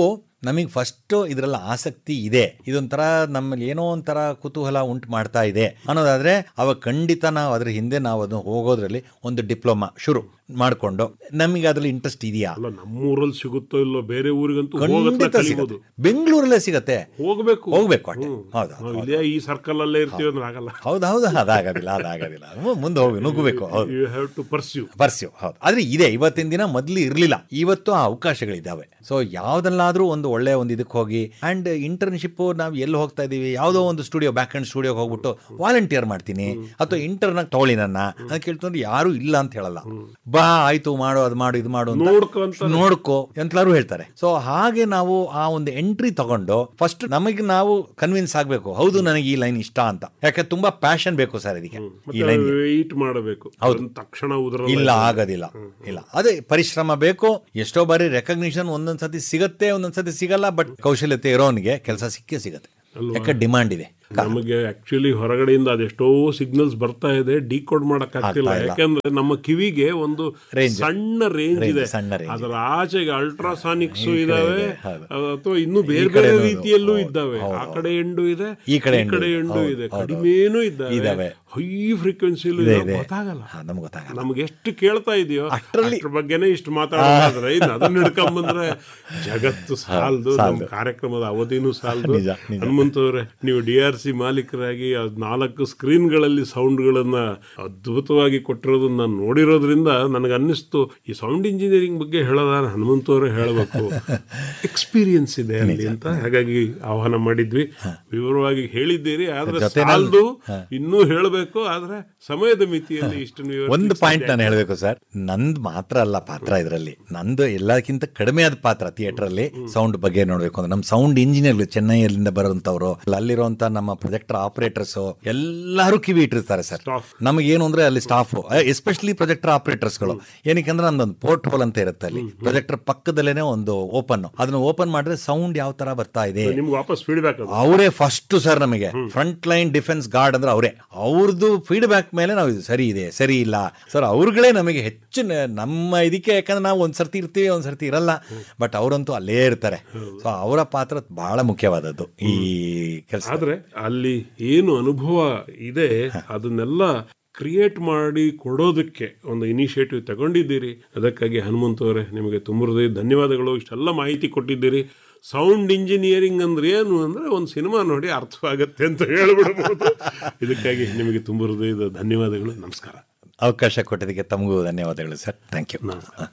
ನಮಗೆ ಫಸ್ಟ್ ಇದರಲ್ಲಿ ಆಸಕ್ತಿ ಇದೆ ಇದೊಂಥರ ನಮ್ಮಲ್ಲಿ ಏನೋ ಒಂಥರ ಕುತೂಹಲ ಉಂಟು ಮಾಡ್ತಾ ಇದೆ ಅನ್ನೋದಾದ್ರೆ ಅವಾಗ ಖಂಡಿತ ನಾವು ಅದ್ರ ಹಿಂದೆ ನಾವು ಅದನ್ನು ಹೋಗೋದ್ರಲ್ಲಿ ಒಂದು ಡಿಪ್ಲೊಮಾ ಶುರು ಮಾಡಿಕೊಂಡು ನಮಗೆ ಅದ್ರಲ್ಲಿ ಇಂಟ್ರೆಸ್ಟ್ ಇದೆಯಾ ಅಲ್ಲ ನಮ್ಮೂರಲ್ಲಿ ಸಿಗುತ್ತೋ ಇಲ್ಲೋ ಬೇರೆ ಊರಿಗಂತೂ ಹೋಗತ್ನ ಖಂಡಿತ ಕಲಿಬೋದು ಸಿಗುತ್ತೆ ಬೆಂಗಳೂರಲ್ಲೇ ಸಿಗತ್ತೆ ಹೋಗ್ಬೇಕು ಹೋಗ್ಬೇಕು ಅಷ್ಟೇ ಹ್ಮ್. ಹೌದು ನಾವು ಇಲ್ಲೇ ಈ ಸರ್ಕಲ್ ಅಲ್ಲೇ ಇರ್ತೀವಿ ಅಂದ್ರೆ ಆಗಲ್ಲ ಹೌದು ಹೌದು ಅದಾಗೋದಿಲ್ಲ ಅದಾಗೋದಿಲ್ಲ ಮು- ಮುಂದೆ ಹೋಗಿ ನುಗ್ಗಬೇಕು ಹೌದು you have to pursue pursue ಹೌದು ಆದ್ರೆ ಇದೆ ಇವತ್ತಿನ ದಿನ ಮೊದಲು ಇರಲಿಲ್ಲ ಇವತ್ತು ಆ ಅವಕಾಶಗಳಿದ್ದಾವೆ ಸೊ ಯಾವ್ದಲ್ಲಾದ್ರೂ ಒಂದು ಒಳ್ಳೆ ಒಂದು ಇದಕ್ಕೆ ಹೋಗಿ ಅಂಡ್ ಇಂಟರ್ನ್ಶಿಪ್ ನಾವು ಎಲ್ಲಿ ಹೋಗ್ತಾ ಇದೀವಿ ಯಾವುದೋ ಒಂದು ಸ್ಟುಡಿಯೋ ಬ್ಯಾಕ್ ಅಂಡ್ ಸ್ಟುಡಿಯೋಗೆ ಹೋಗ್ಬಿಟ್ಟು ವಾಲಂಟಿಯರ್ ಮಾಡ್ತೀನಿ ಅಥವಾ ಇಂಟರ್ನಾಗ ತಗೊಳ್ಳಿ ನನ್ನ ಅಂತ ಕೇಳ್ತಂದ್ರೆ ಯಾರು ಇಲ್ಲ ಅಂತ ಹೇಳಲ್ಲ ಬಾ ಆಯ್ತು ಮಾಡು ಅದು ಮಾಡು ಇದು ಮಾಡು ಅಂತ ನೋಡ್ಕೊಂತ ನೋಡ್ಕೋ ಎಂತಲಾರು ಹೇಳ್ತಾರೆ ಸೊ ಹಾಗೆ ನಾವು ಆ ಒಂದು ಎಂಟ್ರಿ ತಗೊಂಡು ಫಸ್ಟ್ ನಮಗೆ ನಾವು ಕನ್ವಿನ್ಸ್ ಆಗ್ಬೇಕು ಹೌದು ನನಗೆ ಈ ಲೈನ್ ಇಷ್ಟ ಅಂತ ಯಾಕೆ ತುಂಬಾ ಪ್ಯಾಷನ್ ಬೇಕು ಸರ್ ಇದಕ್ಕೆ ಈ ಲೈನ್ ವೆಯ್ಟ್ ಮಾಡಬೇಕು ಅದನ್ನ ತಕ್ಷಣ ಉದ್ರ ಇಲ್ಲ ಆಗೋದಿಲ್ಲ ಇಲ್ಲ ಅದೇ ಪರಿಶ್ರಮ ಬೇಕು ಎಷ್ಟೋ ಬಾರಿ ರೆಕಗ್ನಿಷನ್ ಒಂದೊಂದ್ಸತಿ ಸಿಗತ್ತೆ ಒಂದೊಂದ್ಸತಿ ಸಿಗಲ್ಲ ಬಟ್ ಕೌಶಲ್ಯತೆ ಇರೋನಿಗೆ ಕೆಲಸ ಸಿಕ್ಕೇ ಸಿಗತ್ತೆ ಯಾಕೆ ಡಿಮಾಂಡ್ ಇದೆ ನಮಗೆ ಆಕ್ಚುಲಿ ಹೊರಗಡೆಯಿಂದ ಅದೆಷ್ಟೋ ಸಿಗ್ನಲ್ಸ್ ಬರ್ತಾ ಇದೆ ಡಿಕೋಡ್ ಮಾಡಕ್ ಆಗ್ತಿಲ್ಲ ಯಾಕಂದ್ರೆ ನಮ್ಮ ಕಿವಿಗೆ ಒಂದು ಸಣ್ಣ ರೇಂಜ್ ಇದೆ ಸಣ್ಣ range ಅದರ ಆಚೆಗೆ ಅಲ್ಟ್ರಾಸಾನಿಕ್ಸ್ ಇದಾವೆ ಅಥವಾ ಇನ್ನು ಬೇರೆ ಬೇರೆ ರೀತಿಯಲ್ಲೂ ಇದ್ದಾವೆ ಆ ಕಡೆ ಎಂಡು ಇದೆ ಈ ಕಡೆ ಈ ಕಡೆ ಎಂಡು ಇದೆ ಕಡಿಮೆನೂ ಇದ್ದಾವೆ ಹೈ ಫ್ರೀಕ್ವೆನ್ಸಿಲೂ ಗೊತ್ತಾಗಲ್ಲ ಹಾ, ನಮ್ಗೆ ಗೊತ್ತಾಗಲ್ಲ ನಮ್ಗೆ ಎಷ್ಟು ಕೇಳ್ತಾ ಇದೆಯೋ ಅಷ್ಟ್ರ ಬಗ್ಗೆನೇ ಇಷ್ಟು ಮಾತಾಡೋದಾದ್ರೆ ಇನ್ನು ಅದನ್ನ ಹಿಡ್ಕೊಂಬಂದ್ರೆ ಜಗತ್ತು ಸಾಲದು ನಮ್ಮ ಕಾರ್ಯಕ್ರಮದ ಅವಧಿನೂ ಸಾಲದು ನಿಜ, ನಿಜ. ಹನುಮಂತವ್ರೆ ನೀವು ಡಿ ಆರ್ ಸಿ ಮಾಲೀಕರಾಗಿ ಆ ನಾಲ್ಕು ಸ್ಕ್ರೀನ್ಗಳಲ್ಲಿ ಸೌಂಡ್ಗಳನ್ನ ಅದ್ಭುತವಾಗಿ ಕೊಟ್ಟಿರೋದನ್ನ ನಾನು ನೋಡಿರೋದ್ರಿಂದ ನನಗೆ ಅನ್ನಿಸ್ತು ಈ ಸೌಂಡ್ ಇಂಜಿನಿಯರಿಂಗ್ ಬಗ್ಗೆ ಹೇಳೋದ ಹನುಮಂತವ್ರೆ ಹೇಳಬೇಕು ಎಕ್ಸ್ಪೀರಿಯನ್ಸ್ ಇದೆ ಅಲ್ಲಿ ಅಂತ ಹಾಗಾಗಿ ಆಹ್ವಾನ ಮಾಡಿದ್ವಿ ವಿವರವಾಗಿ ಹೇಳಿದ್ದೀರಿ ಆದ್ರೆ ಸಾಲದು ಇನ್ನೂ ಹೇಳಬೇಕು ಆದ್ರೆ ಸಮಯದ ಮಿತಿಯಲ್ಲಿ ಇಷ್ಟನ್ನು ವಿವರಿಸಿ ಒಂದು ಪಾಯಿಂಟ್ ನಾನು ಹೇಳಬೇಕು ಸರ್ ನಂದು ಮಾತ್ರ ಅಲ್ಲ ಪಾತ್ರ ಇದರಲ್ಲಿ ನಂದು ಎಲ್ಲಕ್ಕಿಂತ ಕಡಿಮೆ ಆದ ಪಾತ್ರ ಥಿಯೇಟರ್ ಅಲ್ಲಿ ಸೌಂಡ್ ಬಗ್ಗೆ ನೋಡ್ಬೇಕು ಅಂದ್ರೆ ನಮ್ಮ ಸೌಂಡ್ ಇಂಜಿನಿಯರ್ಗಳು ಚೆನ್ನೈಯಲ್ಲಿಂದ ಬರೋಂಥವ್ರು ಅಲ್ಲಿರುವಂತ ನಮ್ಮ ಪ್ರೊಜೆಕ್ಟರ್ ಆಪರೇಟರ್ಸ್ ಎಲ್ಲರೂ ಕಿವಿ ಇಟ್ಟಿರ್ತಾರೆ ಸರ್ Staff. ನಮಗೇನು ಅಂದ್ರೆ ಅಲ್ಲಿ ಸ್ಟಾಫ್ ಎಸ್ಪೆಷಲಿ ಪ್ರೊಜೆಕ್ಟರ್ ಆಪರೇಟರ್ಸ್ಗಳು ಏನಕ್ಕೆ ಅಂದ್ರೆ ನಮ್ದೊಂದು ಪೋರ್ಟ್ ಹೋಲ್ ಅಂತ ಇರುತ್ತೆ ಅಲ್ಲಿ ಪ್ರೊಜೆಕ್ಟರ್ ಪಕ್ಕದಲ್ಲೇನೆ ಒಂದು ಓಪನ್ ಅದನ್ನ ಓಪನ್ ಮಾಡಿದ್ರೆ ಸೌಂಡ್ ಯಾವ ತರ ಬರ್ತಾ ಇದೆ ನಿಮ್ಗೆ ವಾಪಸ್ ಫೀಡ್ಬ್ಯಾಕ್ ಅದು ಅವರೇ ಫಸ್ಟ್ ಸರ್ ನಮಗೆ ಫ್ರಂಟ್ ಲೈನ್ ಡಿಫೆನ್ಸ್ ಗಾರ್ಡ್ ಅಂದ್ರೆ ಅವರೇ ಅವ್ರದ್ದು ಫೀಡ್ಬ್ಯಾಕ್ ಮೇಲೆ ನಾವು ಇದು ಸರಿ ಇದೆ ಸರಿ ಇಲ್ಲ ಸರ್ ಅವ್ರುಗಳೇ ನಮಗೆ ಹೆಚ್ಚು ನ- ನಮ್ಮ ಇದಕ್ಕೆ ಯಾಕಂದ್ರೆ ನಾವು ಒಂದ್ ಸರ್ತಿ ಇರ್ತೀವಿ ಒಂದ್ ಸರ್ತಿ ಇರಲ್ಲ ಬಟ್ ಅವರಂತೂ ಅಲ್ಲೇ ಇರ್ತಾರೆ ಸೊ ಅವರ ಪಾತ್ರ ಬಹಳ ಮುಖ್ಯವಾದದ್ದು ಈ ಕೆಲಸ ಆದ್ರೆ ಅಲ್ಲಿ ಏನು ಅನುಭವ ಇದೆ ಅದನ್ನೆಲ್ಲ ಕ್ರಿಯೇಟ್ ಮಾಡಿ ಕೊಡೋದಕ್ಕೆ ಒಂದು ಇನಿಷಿಯೇಟಿವ್ ತಗೊಂಡಿದ್ದೀರಿ ಅದಕ್ಕಾಗಿ ಹನುಮಂತವರೇ ನಿಮಗೆ ತುಂಬ ಹೃದಯ ಧನ್ಯವಾದಗಳು ಇಷ್ಟೆಲ್ಲ ಮಾಹಿತಿ ಕೊಟ್ಟಿದ್ದೀರಿ ಸೌಂಡ್ ಇಂಜಿನಿಯರಿಂಗ್ ಅಂದ್ರೆ ಏನು ಅಂದ್ರೆ ಒಂದು ಸಿನಿಮಾ ನೋಡಿ ಅರ್ಥವಾಗತ್ತೆ ಅಂತ ಹೇಳ್ಬಿಡ್ಬೋದು ಇದಕ್ಕಾಗಿ ನಿಮಗೆ ತುಂಬ ಹೃದಯದ ಧನ್ಯವಾದಗಳು ನಮಸ್ಕಾರ ಅವಕಾಶ ಕೊಟ್ಟಿದ್ದಕ್ಕೆ ತಮಗೂ ಧನ್ಯವಾದಗಳು ಸರ್ ಥ್ಯಾಂಕ್ ಯು ನಮಸ್ಕಾರ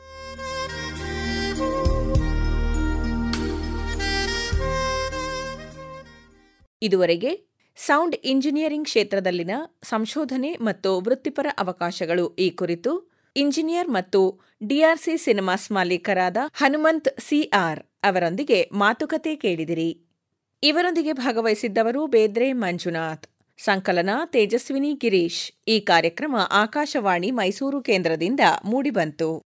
ಇದುವರೆಗೆ ಸೌಂಡ್ ಇಂಜಿನಿಯರಿಂಗ್ ಕ್ಷೇತ್ರದಲ್ಲಿನ ಸಂಶೋಧನೆ ಮತ್ತು ವೃತ್ತಿಪರ ಅವಕಾಶಗಳು ಈ ಕುರಿತು ಇಂಜಿನಿಯರ್ ಮತ್ತು ಡಿಆರ್ಸಿ ಸಿನಿಮಾಸ್ ಮಾಲೀಕರಾದ ಹನುಮಂತ್ ಸಿಆರ್ ಅವರೊಂದಿಗೆ ಮಾತುಕತೆ ಕೇಳಿದಿರಿ ಇವರೊಂದಿಗೆ ಭಾಗವಹಿಸಿದ್ದವರು ಬೇದ್ರೆ ಮಂಜುನಾಥ್ ಸಂಕಲನ ತೇಜಸ್ವಿನಿ ಗಿರೀಶ್ ಈ ಕಾರ್ಯಕ್ರಮ ಆಕಾಶವಾಣಿ ಮೈಸೂರು ಕೇಂದ್ರದಿಂದ ಮೂಡಿಬಂತು